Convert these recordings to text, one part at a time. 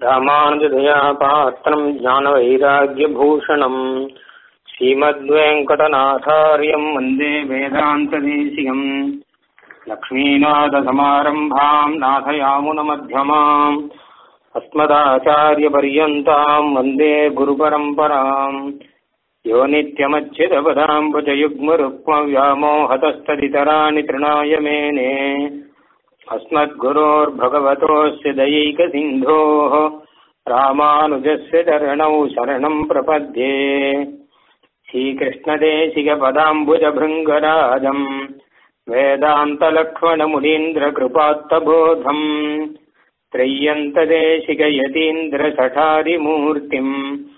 रामानुजदया पात्रम् ज्ञानवैराग्यभूषणम् श्रीमद्वेङ्कटनाथार्यम् वन्दे वेदान्तदेशिकम् लक्ष्मीनाथसमारम्भाम् नाथयामुनमध्यमाम् अस्मदाचार्यपर्यन्ताम् वन्दे गुरुपरम्पराम् यो नित्यमच्युतपदाम्बुजयुग्मरुक्मव्यामोहतस्तदितराणि तृणाय मेने अस्मद्गुरोर्भगवतोऽस्य दयैकसिन्धोः रामानुजस्य चरणौ शरणम् प्रपद्ये श्रीकृष्णदेशिकपदाम्बुजभृङ्गराजम् वेदान्तलक्ष्मणमुनीन्द्रकृपात्तबोधम् त्रय्यन्तदेशिकयतीन्द्रसठारिमूर्तिम्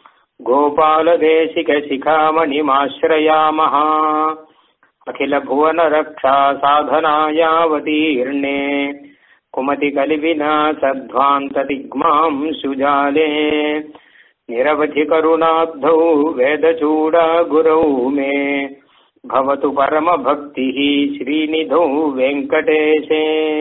गोपालदेशिकशिखामणिमाश्रयामः अखिलभुवनरक्षा साधनायावतीर्णे कुमतिकलिविना सध्वान्ततिग्माम् सुजाले निरवधिकरुणाब्धौ वेदचूडा गुरौ मे भवतु परमभक्तिः श्रीनिधौ வெங்கடேஷே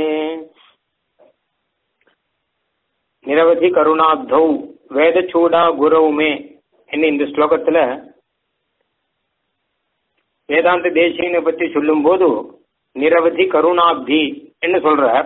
நிரவதி கருணாப்தௌ வேதச்சூடா குரவுமே என்ன இந்த ஸ்லோகத்துல வேதாந்த தேசியனை பற்றி சொல்லும் போது நிரவதி கருணாப்தி என்ன சொல்றார்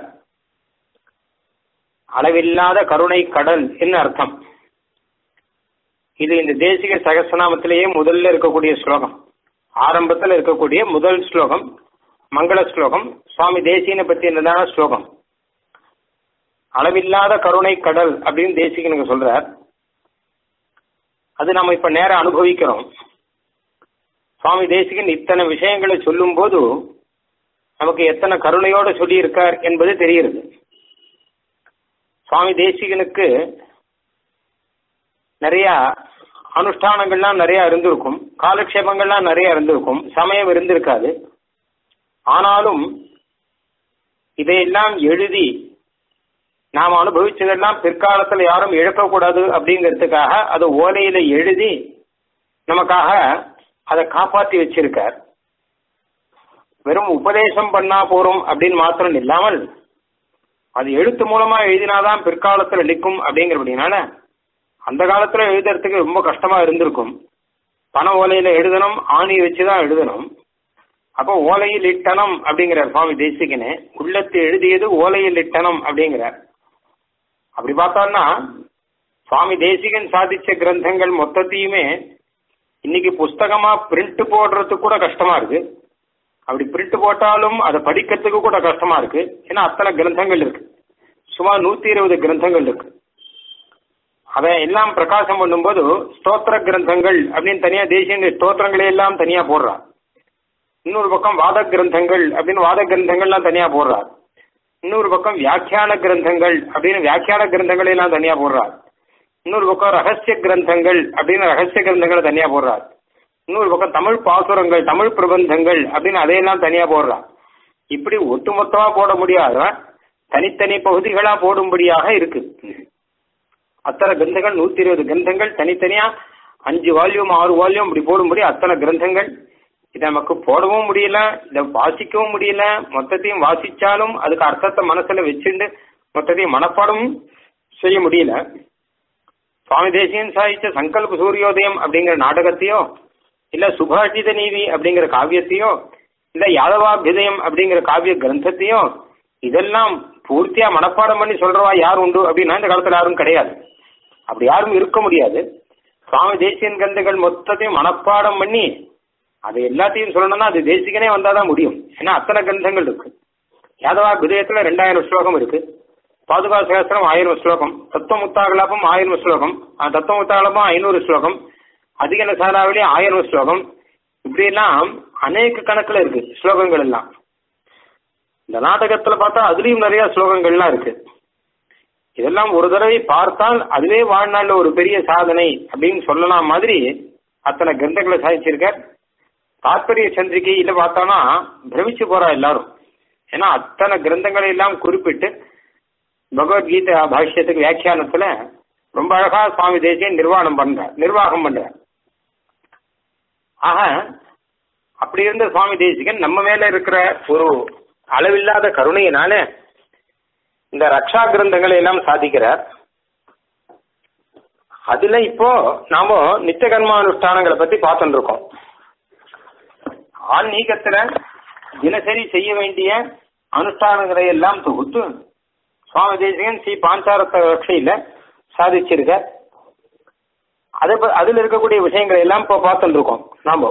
அளவில்லாத கருணை கடல் என்ன அர்த்தம் இது இந்த தேசிக சகசநாமத்திலேயே முதல்ல இருக்கக்கூடிய ஸ்லோகம் ஆரம்பத்தில் இருக்கக்கூடிய முதல் ஸ்லோகம் மங்கள ஸ்லோகம் சுவாமி தேசியனை பற்றி என்னதான ஸ்லோகம் அளவில்லாத கருணை கடல் அப்படின்னு தேசிகனுக்கு சொல்றார் அது நம்ம இப்ப நேரம் அனுபவிக்கிறோம் சுவாமி தேசிகன் இத்தனை விஷயங்களை சொல்லும் போது நமக்கு எத்தனை கருணையோட சொல்லியிருக்கார் என்பது தெரிகிறது சுவாமி தேசிகனுக்கு நிறைய அனுஷ்டானங்கள்லாம் நிறைய இருந்திருக்கும் காலக்ஷேபங்கள்லாம் நிறைய இருந்திருக்கும் சமயம் இருந்திருக்காது ஆனாலும் இதையெல்லாம் எழுதி நாம் அனுபவிச்சதெல்லாம் பிற்காலத்தில் யாரும் இழக்கக்கூடாது அப்படிங்கிறதுக்காக அதை ஓலையில எழுதி நமக்காக அதை காப்பாற்றி வச்சிருக்கார் வெறும் உபதேசம் பண்ணா போறோம் அப்படின்னு மாத்திரம் இல்லாமல் அது எழுத்து மூலமா எழுதினாதான் பிற்காலத்துல நிற்கும் அப்படிங்கிறபடினால அந்த காலத்துல எழுதுறதுக்கு ரொம்ப கஷ்டமா இருந்திருக்கும் பண ஓலையில எழுதணும் ஆணி வச்சுதான் எழுதணும் அப்போ ஓலையில் இட்டனம் அப்படிங்கிறார் சுவாமி தேசிகனே உள்ளத்து எழுதியது ஓலையில் இட்டனம் அப்படிங்கிறார் அப்படி பார்த்தோம்னா சுவாமி தேசிகன் சாதிச்ச கிரந்தங்கள் மொத்தத்தையுமே இன்னைக்கு புஸ்தகமா பிரிண்ட் போடுறதுக்கு கூட கஷ்டமா இருக்கு அப்படி பிரிண்ட் போட்டாலும் அதை படிக்கிறதுக்கு கூட கஷ்டமா இருக்கு ஏன்னா அத்தனை கிரந்தங்கள் இருக்கு சுமார் நூத்தி இருபது கிரந்தங்கள் இருக்கு அதை எல்லாம் பிரகாசம் பண்ணும்போது ஸ்தோத்திர கிரந்தங்கள் அப்படின்னு தனியா தேசிய ஸ்தோத்திரங்களை எல்லாம் தனியா போடுறார் இன்னொரு பக்கம் வாத கிரந்தங்கள் அப்படின்னு வாத கிரந்தங்கள்லாம் தனியா போடுறார் இன்னொரு பக்கம் வியாக்கியான கிரந்தங்கள் அப்படின்னு வியாக்கியான கிரந்தங்களை எல்லாம் தனியா போடுறார் இன்னொரு பக்கம் ரகசிய கிரந்தங்கள் அப்படின்னு ரகசிய கிரந்தங்களை தனியா போடுறார் இன்னொரு பக்கம் தமிழ் பாசுரங்கள் தமிழ் பிரபந்தங்கள் அப்படின்னு அதையெல்லாம் தனியா போடுறார் இப்படி ஒட்டுமொத்தமா போட முடியாத தனித்தனி பகுதிகளா போடும்படியாக இருக்கு அத்தனை கிரந்தங்கள் நூத்தி இருபது கிரந்தங்கள் தனித்தனியா அஞ்சு வால்யூம் ஆறு வால்யூம் இப்படி போடும்படி அத்தனை கிரந்தங்கள் இதை நமக்கு போடவும் முடியல இதை வாசிக்கவும் முடியல மொத்தத்தையும் வாசிச்சாலும் அதுக்கு அர்த்தத்தை மனசுல வச்சுட்டு மொத்தத்தையும் மனப்பாடமும் செய்ய முடியல சுவாமி தேசியன் சாதிச்ச சங்கல்ப சூரியோதயம் அப்படிங்கிற நாடகத்தையோ இல்ல சுபாஷித நீதி அப்படிங்கிற காவியத்தையோ இல்ல யாதவாபிதயம் அப்படிங்கிற காவிய கிரந்தத்தையோ இதெல்லாம் பூர்த்தியா மனப்பாடம் பண்ணி சொல்றவா யார் உண்டு அப்படின்னா இந்த காலத்துல யாரும் கிடையாது அப்படி யாரும் இருக்க முடியாது சுவாமி தேசியன் கிரந்தங்கள் மொத்தத்தையும் மனப்பாடம் பண்ணி அது எல்லாத்தையும் சொல்லணும்னா அது தேசிகனே வந்தாதான் முடியும் ஏன்னா அத்தனை கிரந்தங்கள் இருக்கு யாதவா விதயத்துல ரெண்டாயிரம் ஸ்லோகம் இருக்கு பாதுகா சேஸ்திரம் ஆயிரம் ஸ்லோகம் தத்துவமுத்தாகலாபம் ஆயிரம் ஸ்லோகம் தத்துவமுத்தாகலாபம் ஐநூறு ஸ்லோகம் அதிகன சாராவிலே ஆயிரம் ஸ்லோகம் இப்படி எல்லாம் அநேக கணக்குல இருக்கு ஸ்லோகங்கள் எல்லாம் இந்த நாடகத்துல பார்த்தா அதுலயும் நிறைய ஸ்லோகங்கள்லாம் இருக்கு இதெல்லாம் ஒரு தடவை பார்த்தால் அதுவே வாழ்நாள்ல ஒரு பெரிய சாதனை அப்படின்னு சொல்லலாம் மாதிரி அத்தனை கிரந்தங்களை சாதிச்சிருக்கார் தாற்பரிய சந்திரிகையில பார்த்தோம்னா பிரமிச்சு போறா எல்லாரும் ஏன்னா அத்தனை கிரந்தங்களை எல்லாம் குறிப்பிட்டு பகவத்கீதை பாஷ்யத்துக்கு வியாக்கியானத்துல ரொம்ப அழகா சுவாமி தேசியம் நிர்வாணம் பண்ற நிர்வாகம் பண்ற ஆக அப்படி இருந்த சுவாமி தேசிகன் நம்ம மேல இருக்கிற ஒரு அளவில்லாத கருணையினால இந்த ரக்ஷா கிரந்தங்களை எல்லாம் சாதிக்கிறார் அதுல இப்போ நாம நித்திய கர்மானுஷ்டானங்களை பத்தி பார்த்துட்டு இருக்கோம் ஆன்மீகத்துல தினசரி செய்ய வேண்டிய அனுஷ்டானங்களை எல்லாம் தொகுத்து சுவாமி தேசிகன் ஸ்ரீ பாஞ்சாரத்த ரட்சையில சாதிச்சிருக்க அது அதுல இருக்கக்கூடிய விஷயங்களை எல்லாம் இப்போ பார்த்துட்டு இருக்கோம் நாம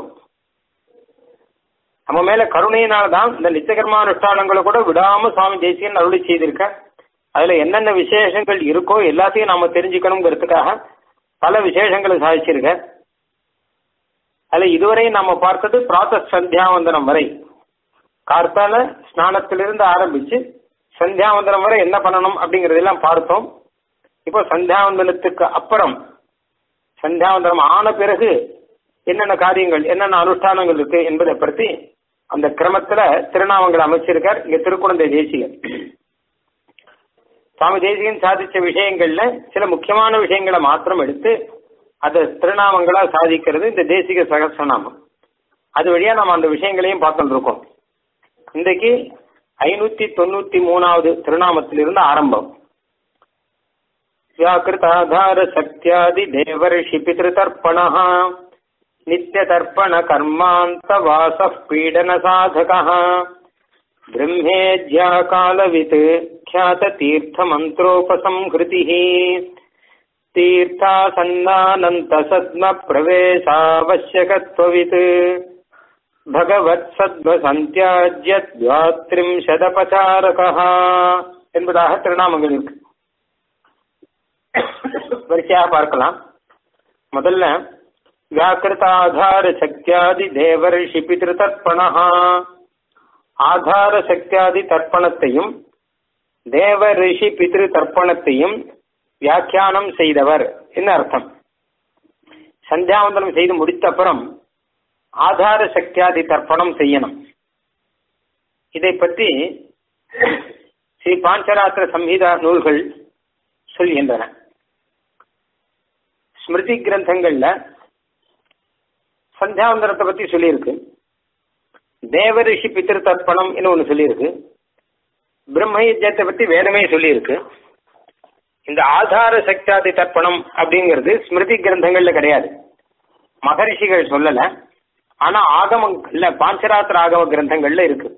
நம்ம மேல கருணையினால தான் இந்த நித்தியகர்மானுஷ்டானங்களை கூட விடாம சுவாமி தேசிகன் அருளி செய்திருக்க அதுல என்னென்ன விசேஷங்கள் இருக்கோ எல்லாத்தையும் நாம தெரிஞ்சுக்கணுங்கிறதுக்காக பல விசேஷங்களை சாதிச்சிருக்க அதுல இதுவரை நாம பார்த்தது பிராத்த சந்தியாவந்தனம் வரை கார்த்தால ஸ்நானத்திலிருந்து ஆரம்பிச்சு சந்தியாவந்தனம் வரை என்ன பண்ணணும் அப்படிங்கறதெல்லாம் பார்த்தோம் இப்போ சந்தியாவந்தனத்துக்கு அப்புறம் சந்தியாவந்தனம் ஆன பிறகு என்னென்ன காரியங்கள் என்னென்ன அனுஷ்டானங்கள் இருக்கு என்பதை பற்றி அந்த கிரமத்துல திருநாமங்கள் அமைச்சிருக்கார் இங்க திருக்குழந்தை தேசிகன் சுவாமி தேசிகன் சாதிச்ச விஷயங்கள்ல சில முக்கியமான விஷயங்களை மாத்திரம் எடுத்து அதை திருநாமங்களா சாதிக்கிறது இந்த தேசிக சகசிரநாமம் அது வழியா நம்ம அந்த விஷயங்களையும் பார்த்துட்டு இருக்கோம் இன்றைக்கு ஐநூத்தி தொண்ணூத்தி மூணாவது திருநாமத்திலிருந்து ஆரம்பம் व्याकृताधार शक्त्यादि देवर्षि पितृतर्पणः नित्यतर्पण कर्मान्तवासः पीडनसाधकः ब्रह्मेज्या कालवित् ख्याततीर्थमन्त्रोपसंहृतिः तीर्थासन्नानन्तसद्मप्रवेशावश्यकत्ववित् भगवत्सद्मसन्त्याज्यद्वात्रिंशदपचारकः என்பதாக திருநாமங்கள் இருக்கு வரிசையாக பார்க்கலாம் முதல்ல வியாக்கிருதாதார சக்தியாதி தேவரிஷி பிதிருதர்ப்பணா ஆதார சக்தியாதி தர்ப்பணத்தையும் தேவ ரிஷி பிதிரு தர்ப்பணத்தையும் வியாக்கியானம் செய்தவர் என்ன அர்த்தம் சந்தியாவந்தனம் செய்து முடித்த அப்புறம் ஆதார சக்தியாதி தர்ப்பணம் செய்யணும் இதை பற்றி ஸ்ரீ பாஞ்சராத்திர சம்ஹிதா நூல்கள் சொல்கின்றன ஸ்மிருதி கிரந்தங்கள்ல சந்தியாவந்தனத்தை பத்தி சொல்லியிருக்கு தேவ ரிஷி பித்திரு தர்ப்பணம் ஒன்று சொல்லியிருக்கு பிரம்ம யஜ்யத்தை பத்தி வேதமே சொல்லியிருக்கு இந்த ஆதார சக்தியாதி தர்ப்பணம் அப்படிங்கிறது ஸ்மிருதி கிரந்தங்கள்ல கிடையாது மகரிஷிகள் சொல்லல ஆனா ஆகமங்கள்ல பாஞ்சராத்திர ஆகம கிரந்தங்கள்ல இருக்கு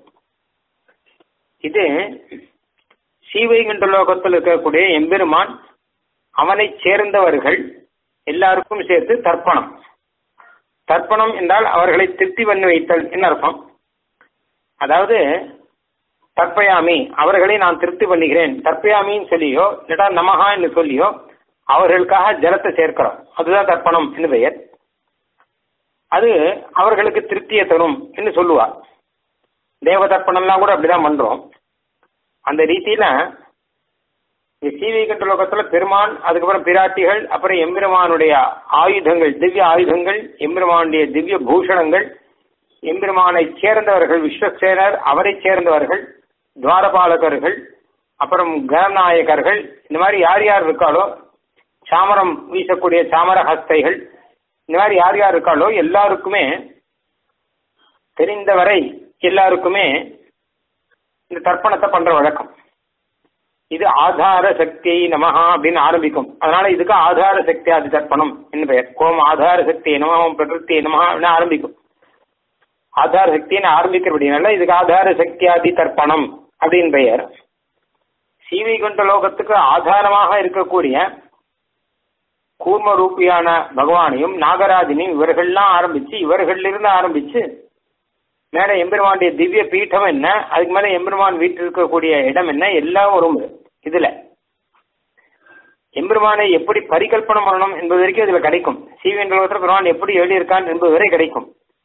இது ஸ்ரீவைகுண்ட லோகத்தில் இருக்கக்கூடிய எம்பெருமான் அவனை சேர்ந்தவர்கள் எல்லாருக்கும் சேர்த்து தர்ப்பணம் தர்ப்பணம் என்றால் அவர்களை திருப்தி பண்ணி வைத்தல் என்ன அர்த்தம் அதாவது தற்பயாமி அவர்களை நான் திருப்தி பண்ணுகிறேன் தற்பயாமின்னு சொல்லியோ இல்லட்டா நமஹா என்று சொல்லியோ அவர்களுக்காக ஜலத்தை சேர்க்கிறோம் அதுதான் தர்ப்பணம் என்று பெயர் அது அவர்களுக்கு திருப்தியை தரும் என்று சொல்லுவார் தேவ தர்ப்பணம்லாம் கூட அப்படிதான் பண்றோம் அந்த ரீதியில இந்த சீவைகண்ட லோகத்துல பெருமான் அதுக்கப்புறம் பிராட்டிகள் அப்புறம் எம்பெருமானுடைய ஆயுதங்கள் திவ்ய ஆயுதங்கள் எம்பெருமானுடைய திவ்ய பூஷணங்கள் எம்பெருமானை சேர்ந்தவர்கள் விஸ்வசேனர் அவரை சேர்ந்தவர்கள் துவாரபாலகர்கள் அப்புறம் கணநாயகர்கள் இந்த மாதிரி யார் யார் இருக்காளோ சாமரம் வீசக்கூடிய சாமர ஹஸ்தைகள் இந்த மாதிரி யார் யார் இருக்காளோ எல்லாருக்குமே தெரிந்தவரை எல்லாருக்குமே இந்த தர்ப்பணத்தை பண்ற வழக்கம் இது ஆதார சக்தி நமஹா அப்படின்னு ஆரம்பிக்கும் அதனால இதுக்கு ஆதார சக்தி ஆதி தர்ப்பணம் என்று பெயர் கோம் ஆதார சக்தி நமகம் பிரகிருத்தி நமஹா அப்படின்னு ஆரம்பிக்கும் ஆதார சக்தின்னு ஆரம்பிக்கிறபடினால இதுக்கு ஆதார சக்தி ஆதி தர்ப்பணம் அப்படின்னு பெயர் சீவைகுண்ட லோகத்துக்கு ஆதாரமாக இருக்கக்கூடிய கூர்ம ரூபியான பகவானையும் நாகராஜனையும் இவர்கள்லாம் ஆரம்பிச்சு இவர்களிலிருந்து ஆரம்பிச்சு மேல எம்பெருமானுடைய திவ்ய பீடம் என்ன அதுக்கு மேல எம்பெருமான் வீட்டில் இருக்கக்கூடிய இடம் என்ன எல்லாம் வரும் இதுல எம்பெருமானை எப்படி பரிகல்பனை பண்ணணும் என்பது வரைக்கும் இதுல கிடைக்கும் சீவேந்திர பெருமான் எப்படி எழுதியிருக்கான் என்பது வரை கிடைக்கும்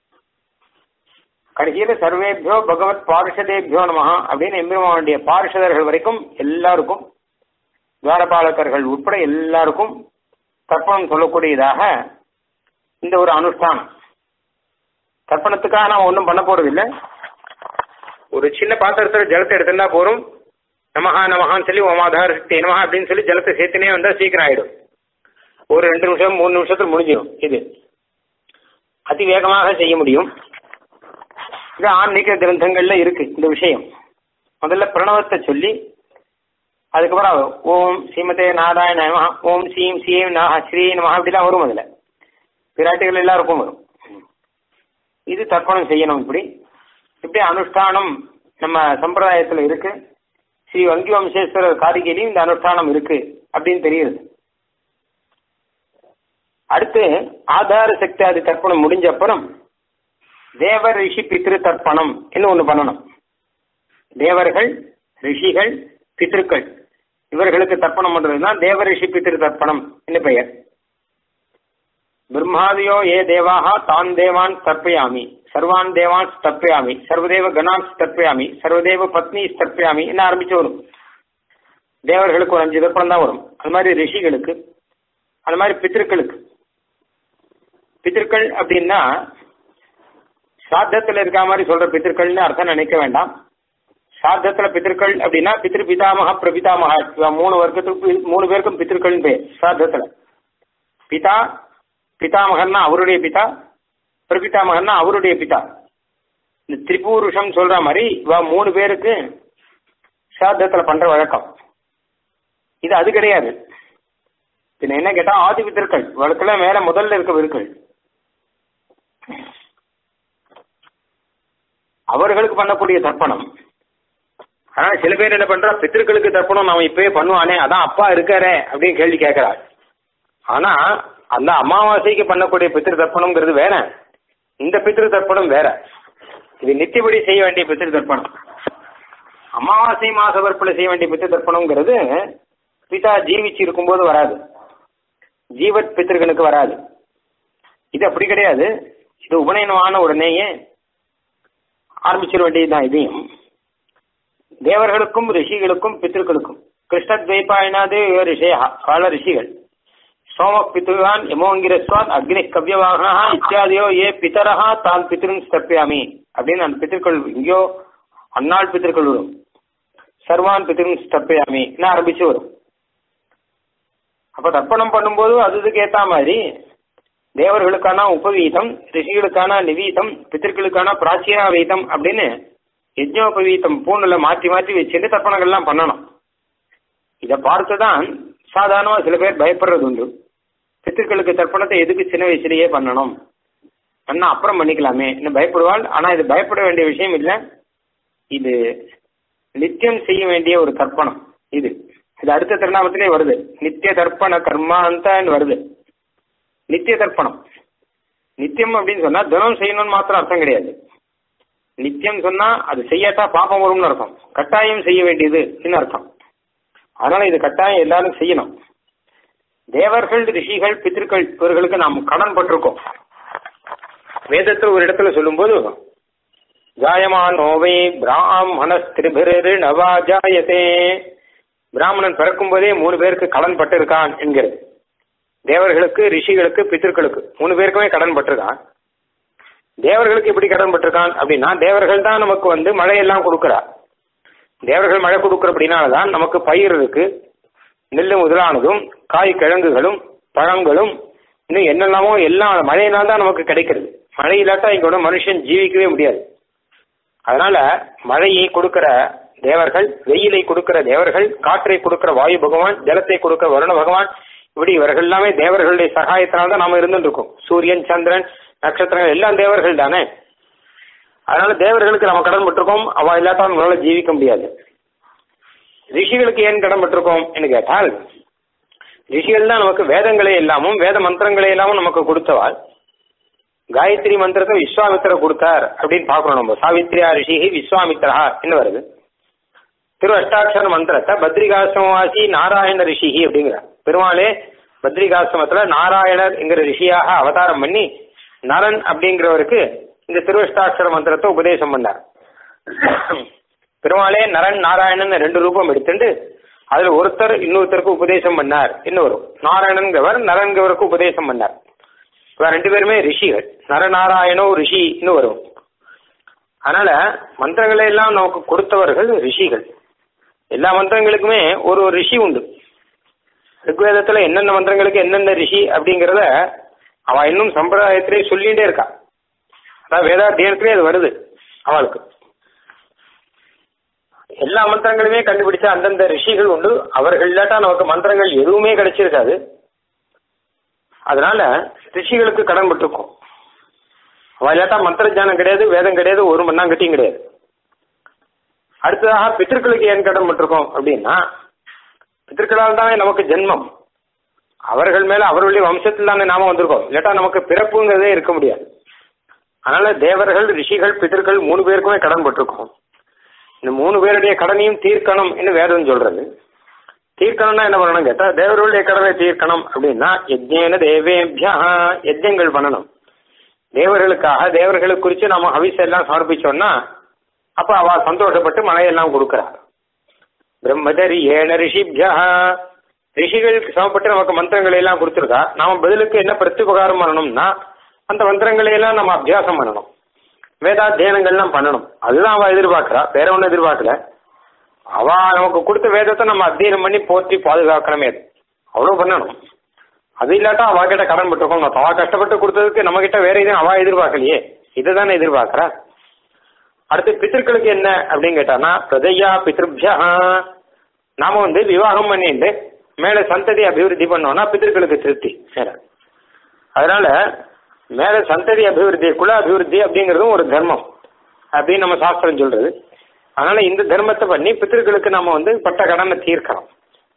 கடைசியில சர்வேபியோ பகவத் பார்ஷதேபியோ நமஹா அப்படின்னு எம்பெருமானுடைய பார்ஷதர்கள் வரைக்கும் எல்லாருக்கும் துவாரபாலகர்கள் உட்பட எல்லாருக்கும் தர்ப்பணம் சொல்லக்கூடியதாக இந்த ஒரு அனுஷ்டானம் தர்ப்பணத்துக்காக நாம ஒன்றும் பண்ண போறது இல்ல ஒரு சின்ன பாத்திரத்துல ஜலத்தை எடுத்துட்டா போறோம் நமஹா நமஹான்னு சொல்லி ஓமாதார சக்தி நமஹா அப்படின்னு சொல்லி ஜலத்தை சேர்த்துனே வந்தா சீக்கிரம் ஆயிடும் ஒரு ரெண்டு நிமிஷம் மூணு நிமிஷத்துல முடிஞ்சிடும் இது அதி வேகமாக செய்ய முடியும் இது ஆன்மீக கிரந்தங்கள்ல இருக்கு இந்த விஷயம் முதல்ல பிரணவத்தை சொல்லி அதுக்கப்புறம் ஓம் ஸ்ரீமதே நாராயண நமஹ ஓம் ஸ்ரீம் ஸ்ரீம் நமஹ ஸ்ரீ நமஹ இப்படிலாம் வரும் அதில் பிராட்டிகள் எல்லாருக்கும் வரும் இது தர்ப்பணம் செய்யணும் இப்படி இப்படி அனுஷ்டானம் நம்ம சம்பிரதாயத்தில் இருக்கு ஸ்ரீ வங்கி வம்சேஸ்வரர் காரிகையிலையும் இந்த அனுஷ்டானம் இருக்கு அப்படின்னு தெரியுது அடுத்து ஆதார சக்தியாதி தர்ப்பணம் முடிஞ்ச அப்புறம் தேவ ரிஷி பித்ரு தர்ப்பணம் என்ன ஒன்று பண்ணணும் தேவர்கள் ரிஷிகள் பித்ருக்கள் இவர்களுக்கு தர்ப்பணம் பண்றதுனா தேவ ரிஷி பித்ரு தர்ப்பணம் என்ன பெயர் பிரம்மாதியோ ஏ தேவாக தான் தேவான் தர்ப்பயாமி சர்வான் தேவான் ஸ்தர்ப்பயாமி சர்வதேவ கணான் ஸ்தர்ப்பயாமி சர்வதேவ பத்னி ஸ்தர்ப்பயாமி என்ன ஆரம்பிச்சு வரும் தேவர்களுக்கு ஒரு அஞ்சு தர்ப்பணம் தான் வரும் அது மாதிரி ரிஷிகளுக்கு அது மாதிரி பித்திருக்களுக்கு பித்திருக்கள் அப்படின்னா சாத்தத்தில் இருக்க மாதிரி சொல்ற பித்திருக்கள்னு அர்த்தம் நினைக்க வேண்டாம் சாத்தத்துல பித்திருக்கள் அப்படின்னா பித்திரு பிதாமக பிரபிதாமக மூணு வர்க்கத்துக்கு மூணு பேருக்கும் பித்திருக்கள் பேர் சாத்தத்துல பிதா பிதாமகன்னா அவருடைய பிதா பிரபிதாமகன்னா அவருடைய பிதா இந்த திரிபுருஷம் சொல்ற மாதிரி இவ மூணு பேருக்கு சாத்தத்துல பண்ற வழக்கம் இது அது கிடையாது பின்ன என்ன கேட்டா ஆதி பித்தர்கள் வழக்குல மேல முதல்ல இருக்க விற்கள் அவர்களுக்கு பண்ணக்கூடிய தர்ப்பணம் ஆனா சில பேர் என்ன பண்றா பித்திருக்களுக்கு தர்ப்பணம் நாம இப்பவே பண்ணுவானே அதான் அப்பா இருக்காரே அப்படின்னு கேள்வி கேட்கிறார் ஆனா அந்த அமாவாசைக்கு பண்ணக்கூடிய பித்திரு தர்ப்பணம்ங்கிறது வேற இந்த பித்திரு தர்ப்பணம் வேற இது நித்தியபடி செய்ய வேண்டிய பித்திரு தர்ப்பணம் அமாவாசை மாச வற்புல செய்ய வேண்டிய பித்திரு தர்ப்பணம்ங்கிறது பிதா ஜீவிச்சு இருக்கும்போது வராது ஜீவத் பித்திருக்களுக்கு வராது இது அப்படி கிடையாது இது உபநயனமான உடனேயே ஆரம்பிச்சிட வேண்டியதுதான் இதையும் தேவர்களுக்கும் ரிஷிகளுக்கும் பித்திருக்களுக்கும் கிருஷ்ணத்வைபாயனாதே ரிஷயா பல ரிஷிகள் சோம பித்ருவான் யமோங்கிரஸ்வான் அக்னி கவ்யவாகனா இத்தியாதியோ ஏ பிதரஹா தான் பித்திரும் ஸ்தப்பியாமி அப்படின்னு அந்த பித்திருக்கள் இங்கேயோ அந்நாள் பித்திருக்கள் வரும் சர்வான் பித்திரும் ஸ்தப்பியாமி ஆரம்பிச்சு வரும் அப்ப தர்ப்பணம் பண்ணும்போது அது இதுக்கு ஏத்த மாதிரி தேவர்களுக்கான உபவீதம் ரிஷிகளுக்கான நிவீதம் பித்திருக்களுக்கான பிராச்சீனா வீதம் அப்படின்னு யஜ்னோபவீதம் பூணுல மாற்றி மாற்றி வச்சுட்டு தர்ப்பணங்கள்லாம் பண்ணணும் இதை பார்த்துதான் சாதாரணமா சில பேர் பயப்படுறது உண்டு பித்திருக்களுக்கு தர்ப்பணத்தை எதுக்கு சின்ன வயசுலயே பண்ணணும் அண்ணா அப்புறம் பண்ணிக்கலாமே இன்னும் பயப்படுவாள் ஆனா இது பயப்பட வேண்டிய விஷயம் இல்லை இது நித்தியம் செய்ய வேண்டிய ஒரு தர்ப்பணம் இது இது அடுத்த திருநாமத்திலே வருது நித்திய தர்ப்பண கர்மாந்தான்னு வருது நித்திய தர்ப்பணம் நித்தியம் அப்படின்னு சொன்னா தினம் செய்யணும்னு மாத்திரம் அர்த்தம் கிடையாது நித்தியம் சொன்னா அது செய்யாட்டா பாப்பம் வரும்னு அர்த்தம் கட்டாயம் செய்ய வேண்டியது அர்த்தம் அதனால இது கட்டாயம் எல்லாரும் செய்யணும் தேவர்கள் ரிஷிகள் பித்திருக்கள் இவர்களுக்கு நாம் கடன் பட்டிருக்கோம் வேதத்தில் ஒரு இடத்துல சொல்லும்போது ஜாயமானோவை பிராமணஸ்திரிபிரு நவா ஜாயதே பிராமணன் பிறக்கும் போதே மூணு பேருக்கு கடன் பட்டிருக்கான் என்கிறது தேவர்களுக்கு ரிஷிகளுக்கு பித்திருக்களுக்கு மூணு பேருக்குமே கடன் பட்டிருக்கான் தேவர்களுக்கு எப்படி கடன் பட்டிருக்கான் அப்படின்னா தேவர்கள் தான் நமக்கு வந்து மழையெல்லாம் கொடுக்குறா தேவர்கள் மழை கொடுக்குற அப்படின்னால்தான் நமக்கு பயிர் இருக்கு நெல் முதலானதும் காய் கிழங்குகளும் பழங்களும் இன்னும் என்னெல்லாமோ எல்லாம் மழையினால் தான் நமக்கு கிடைக்கிறது மழை இல்லாட்டா இங்க மனுஷன் ஜீவிக்கவே முடியாது அதனால மழையை கொடுக்கிற தேவர்கள் வெயிலை கொடுக்கிற தேவர்கள் காற்றை கொடுக்கிற வாயு பகவான் ஜலத்தை கொடுக்கிற வருண பகவான் இப்படி இவர்கள் எல்லாமே தேவர்களுடைய சகாயத்தினால தான் நாம இருந்துட்டு இருக்கோம் சூரியன் சந்திரன் நட்சத்திரங்கள் எல்லாம் தேவர்கள் தானே அதனால தேவர்களுக்கு நம்ம கடன் பட்டிருக்கோம் அவ இல்லாட்டா நம்மளால ஜீவிக்க முடியாது ரிஷிகளுக்கு ஏன் கடன் பட்டிருக்கோம் என்று கேட்டால் ரிஷிகள் தான் நமக்கு வேதங்களை எல்லாமும் வேத மந்திரங்களை எல்லாமும் நமக்கு கொடுத்தவாள் காயத்ரி மந்திரத்தை விஸ்வாமித்திர கொடுத்தார் அப்படின்னு பார்க்கணும் நம்ம சாவித்ரியா ரிஷிகி விஸ்வாமித்ரா என்ன வருது திரு அஷ்டாட்சர மந்திரத்தை பத்ரிகாசிரமவாசி நாராயண ரிஷிகி அப்படிங்கிறார் பெருமாளே பத்ரிகாசிரமத்துல நாராயணர் என்கிற ரிஷியாக அவதாரம் பண்ணி நரன் அப்படிங்கிறவருக்கு இந்த திருவஷ்டாட்சர மந்திரத்தை உபதேசம் பண்ணார் பெருமாளே நரன் நாராயணன் ரெண்டு ரூபம் எடுத்துட்டு அதுல ஒருத்தர் இன்னொருத்தருக்கு உபதேசம் பண்ணார் இன்னொரு நாராயணன்கிறவர் நரன்கிறவருக்கு உபதேசம் பண்ணார் இவ ரெண்டு பேருமே ரிஷிகள் நரநாராயணோ ரிஷி இன்னும் வரும் அதனால மந்திரங்களை எல்லாம் நமக்கு கொடுத்தவர்கள் ரிஷிகள் எல்லா மந்திரங்களுக்குமே ஒரு ஒரு ரிஷி உண்டு ரிக்வேதத்துல என்னென்ன மந்திரங்களுக்கு என்னென்ன ரிஷி அப்படிங்கிறத அவ இன்னும் சம்பிரதாயத்திலே சொல்லிகிட்டே இருக்கா அதான் வேதாத்தியத்திலே அது வருது அவளுக்கு எல்லா மந்திரங்களுமே கண்டுபிடிச்ச அந்தந்த ரிஷிகள் உண்டு அவர்கள் இல்லாட்டா நமக்கு மந்திரங்கள் எதுவுமே கிடைச்சிருக்காது அதனால ரிஷிகளுக்கு கடன் பட்டிருக்கோம் அவ இல்லாட்டா மந்திர ஜானம் கிடையாது வேதம் கிடையாது ஒரு மண்ணாங்கட்டியும் கிடையாது அடுத்ததாக பித்திருக்களுக்கு ஏன் கடன் பட்டிருக்கோம் அப்படின்னா பித்திருக்களால் தானே நமக்கு ஜென்மம் அவர்கள் மேல அவர்களுடைய வம்சத்தில் தானே நாம வந்திருக்கோம் இல்லாட்டா நமக்கு பிறப்புங்கிறதே இருக்க முடியாது அதனால தேவர்கள் ரிஷிகள் பித்தர்கள் மூணு பேருக்குமே கடன் பட்டிருக்கோம் இந்த மூணு பேருடைய கடனையும் தீர்க்கணும் என்று வேதம் சொல்றது தீர்க்கணும்னா என்ன பண்ணணும் கேட்டா தேவர்களுடைய கடனை தீர்க்கணும் அப்படின்னா யஜ்ஞேன தேவேபியா யஜ்ஞங்கள் பண்ணணும் தேவர்களுக்காக தேவர்களுக்கு குறித்து நம்ம ஹவிஸ் எல்லாம் சமர்ப்பிச்சோம்னா அப்ப அவ சந்தோஷப்பட்டு மழையெல்லாம் கொடுக்கிறார் பிரம்மதரி ஏன ரிஷிபியா ரிஷிகளுக்கு சமப்பட்டு நமக்கு மந்திரங்களை எல்லாம் கொடுத்துருக்கா நாம பதிலுக்கு என்ன பிரத்யுபகாரம் பண்ணணும்னா அந்த மந்திரங்களை எல்லாம் நம்ம அபியாசம் பண்ணணும் வேதாத்தியனங்கள்லாம் பண்ணணும் அதுதான் அவ எதிர்பார்க்கிறா வேற ஒன்றும் எதிர்பார்க்கல அவ நமக்கு கொடுத்த வேதத்தை நம்ம அத்தியனம் பண்ணி போற்றி பாதுகாக்கணுமே அது அவ்வளவு பண்ணணும் அது இல்லாட்டா அவ கிட்ட கடன் பட்டிருக்கோம் அவ கஷ்டப்பட்டு கொடுத்ததுக்கு நம்ம கிட்ட வேற எதுவும் அவ எதிர்பார்க்கலையே இதுதானே எதிர்பார்க்கறா அடுத்து பித்திருக்களுக்கு என்ன அப்படின்னு கேட்டானா பிரதையா பித்ருபியா நாம வந்து விவாகம் பண்ணிட்டு மேல சந்ததி அபிவிருத்தி பண்ணோம்னா பித்திருக்களுக்கு திருப்தி மேல அதனால மேல சந்ததி அபிவிருத்தி குல அபிவிருத்தி அப்படிங்கிறதும் ஒரு தர்மம் அப்படின்னு நம்ம சாஸ்திரம் சொல்றது அதனால இந்த தர்மத்தை பண்ணி பித்திருக்களுக்கு நம்ம வந்து பட்ட கடனை தீர்க்கிறோம்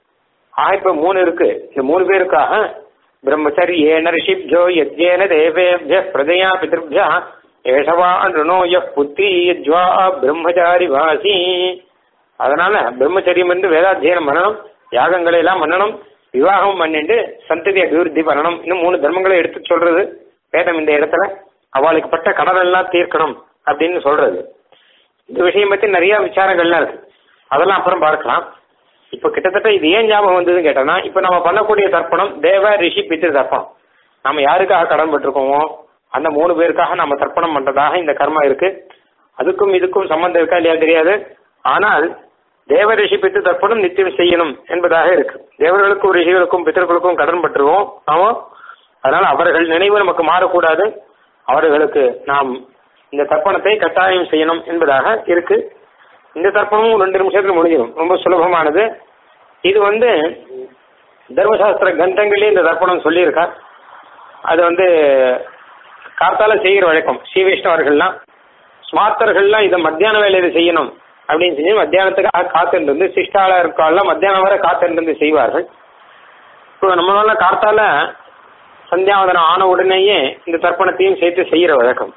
ஆக இப்ப மூணு இருக்கு இந்த மூணு பேருக்காக பிரம்மச்சரி ஏன ரிஷிப்ஜோ யஜ்யேன தேவேபிய பிரதயா பிதிருபியா ஏஷவா ருணோ யப் புத்திரி யஜ்வா பிரம்மச்சாரி வாசி அதனால பிரம்மச்சரியம் என்று வேதாத்தியனம் பண்ணணும் யாகங்களை எல்லாம் பண்ணணும் விவாகம் பண்ணிட்டு சந்ததி அபிவிருத்தி பண்ணணும் இன்னும் மூணு தர்மங்களை எடுத்து சொல்றது வேதம் இந்த இடத்துல அவளுக்கு பட்ட கடன் எல்லாம் தீர்க்கணும் அப்படின்னு சொல்றது இந்த விஷயம் பத்தி நிறைய விசாரங்கள்லாம் இருக்கு அதெல்லாம் அப்புறம் பார்க்கலாம் இப்ப கிட்டத்தட்ட இது ஏன் ஞாபகம் வந்ததுன்னு கேட்டோம்னா இப்ப நம்ம பண்ணக்கூடிய தர்ப்பணம் தேவ ரிஷி பித்திரு தர்ப்பணம் நம்ம யாருக்காக கடன் பட்டிருக்கோமோ அந்த மூணு பேருக்காக நம்ம தர்ப்பணம் பண்றதாக இந்த கர்மா இருக்கு அதுக்கும் இதுக்கும் சம்பந்தம் இருக்கா இல்லையா தெரியாது ஆனால் தேவ ரிஷி பித்து தர்ப்பணம் நித்தியம் செய்யணும் என்பதாக இருக்கு தேவர்களுக்கும் ரிஷிகளுக்கும் பித்தர்களுக்கும் கடன் பட்டுருவோம் நாமோ அதனால அவர்கள் நினைவு நமக்கு மாறக்கூடாது அவர்களுக்கு நாம் இந்த தர்ப்பணத்தை கட்டாயம் செய்யணும் என்பதாக இருக்கு இந்த தர்ப்பணமும் ரெண்டு நிமிஷத்துல முடிஞ்சிடும் ரொம்ப சுலபமானது இது வந்து தர்மசாஸ்திர கிரந்தங்களே இந்த தர்ப்பணம் சொல்லியிருக்கா அது வந்து கார்த்தால செய்கிற வழக்கம் ஸ்ரீ வைஷ்ணவர்கள்லாம் ஸ்மார்த்தர்கள்லாம் இதை மத்தியான வேலையில செய்யணும் அப்படின்னு சொல்லி மத்தியானத்துக்காக காத்துட்டு இருந்து சிஷ்டால இருக்காலாம் மத்தியானம் வரை காத்துட்டு இருந்து செய்வார்கள் இப்போ நம்மளால கார்த்தால சந்தியாவதனம் ஆன உடனேயே இந்த தர்ப்பணத்தையும் சேர்த்து செய்யற வழக்கம்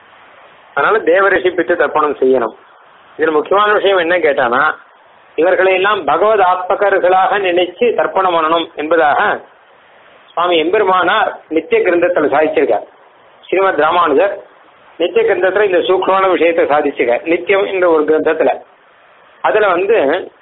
அதனால தேவரிஷி பித்து தர்ப்பணம் செய்யணும் இதுல முக்கியமான விஷயம் என்ன கேட்டானா இவர்களை எல்லாம் பகவத் ஆத்மகர்களாக நினைச்சு தர்ப்பணம் பண்ணணும் என்பதாக சுவாமி எம்பெருமானார் நித்திய கிரந்தத்தில் சாதிச்சிருக்கார் ஸ்ரீமத் ராமானுஜர் நித்திய கிரந்தத்துல இந்த சூக்மமான விஷயத்தை சாதிச்சிருக்கார் நித்தியம் என்ற ஒரு கிரந்தத்துல அதுல வந்து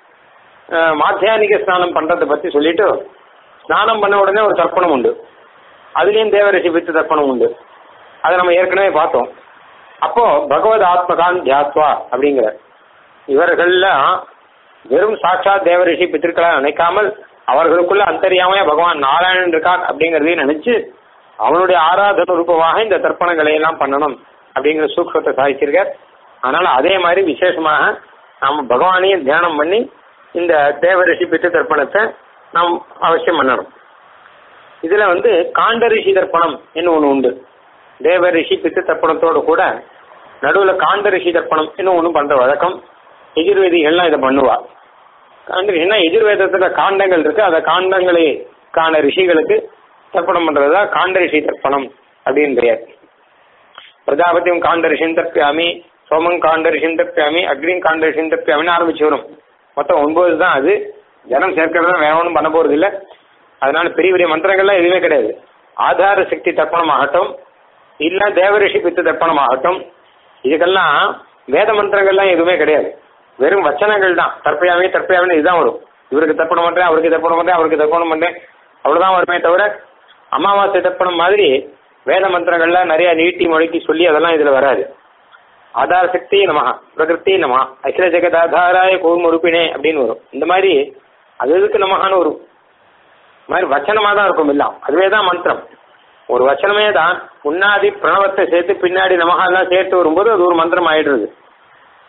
அஹ், மாத்தியானிக ஸ்நானம் பண்றதை பத்தி சொல்லிட்டு ஸ்நானம் பண்ண உடனே ஒரு தர்ப்பணம் உண்டு அதுலயும் தேவரிஷி பித்து தர்ப்பணம் உண்டு அதை நம்ம ஏற்கனவே பார்த்தோம் அப்போ பகவத் ஆத்மகான் தியாத்வா அப்படிங்கிற இவர்கள்லாம் வெறும் சாட்சாத் தேவரிஷி பித்திருக்களா நினைக்காமல் அவர்களுக்குள்ள அந்தரியாமையா பகவான் நாராயணன் இருக்கான் அப்படிங்கறதையும் நினைச்சு அவனுடைய ஆராதன ரூபமாக இந்த தர்ப்பணங்களை எல்லாம் பண்ணணும் அப்படிங்கிற சூக்ஷத்தை சாதிச்சிருக்கார் அதனால அதே மாதிரி விசேஷமாக நாம பகவானையும் தியானம் பண்ணி இந்த தேவரிஷி பித்து தர்ப்பணத்தை நாம் அவசியம் பண்ணணும் இதுல வந்து காண்ட ரிஷி தர்ப்பணம் என்ன ஒண்ணு உண்டு தேவ ரிஷி பித்து தர்ப்பணத்தோடு கூட நடுவுல காண்ட ரிஷி தர்ப்பணம் இன்னும் ஒண்ணு பண்ற வழக்கம் எதிர்வேதிகள்லாம் இதை பண்ணுவா காண்ட ரிஷினா எதிர்வேதத்துல காண்டங்கள் இருக்கு அந்த காண்டங்களை காண ரிஷிகளுக்கு தர்ப்பணம் பண்றதா காண்ட ரிஷி தர்ப்பணம் அப்படின்னு தெரியாது பிரஜாபதியும் காண்ட ரிஷின் தப்பியாமி சோமம் காண்ட ரிஷின் தப்பியாமி அக்னியும் காண்ட ரிஷின் தப்பியாமின்னு ஆரம்பிச்சு வரும் மொத்தம் ஒன்பது தான் அது ஜனம் சேர்க்கறது வேற ஒன்றும் பண்ண போறது இல்ல அதனால பெரிய பெரிய மந்திரங்கள்லாம் எதுவுமே கிடையாது ஆதார சக்தி தர்ப்பணம் ஆகட்டும் இல்ல தேவரிஷி பித்து தர்ப்பணம் ஆகட்டும் இதுக்கெல்லாம் வேத மந்திரங்கள்லாம் எதுவுமே கிடையாது வெறும் வச்சனங்கள் தான் தர்ப்பயாமே தர்ப்பயாமே இதுதான் வரும் இவருக்கு தர்ப்பணம் பண்றேன் அவருக்கு தர்ப்பணம் பண்றேன் அவருக்கு தர்ப்பணம் பண்றேன் அவ்வளவுதான் வருமே தவிர அமாவாசை தர்ப்பணம் மாதிரி வேத மந்திரங்கள்லாம் நிறைய நீட்டி மொழிக்கு சொல்லி அதெல்லாம் இதுல வராது ஆதார சக்தி நமஹ பிரகிருதி நமஹ அகில ஜெகத் ஆதாராய கோம் உறுப்பினே அப்படின்னு வரும் இந்த மாதிரி அது எதுக்கு நமஹான்னு வரும் இந்த மாதிரி வச்சனமா தான் இருக்கும் எல்லாம் அதுவே தான் மந்திரம் ஒரு வச்சனமே தான் முன்னாடி பிரணவத்தை சேர்த்து பின்னாடி நமஹெல்லாம் சேர்த்து வரும்போது அது ஒரு மந்திரம் ஆயிடுறது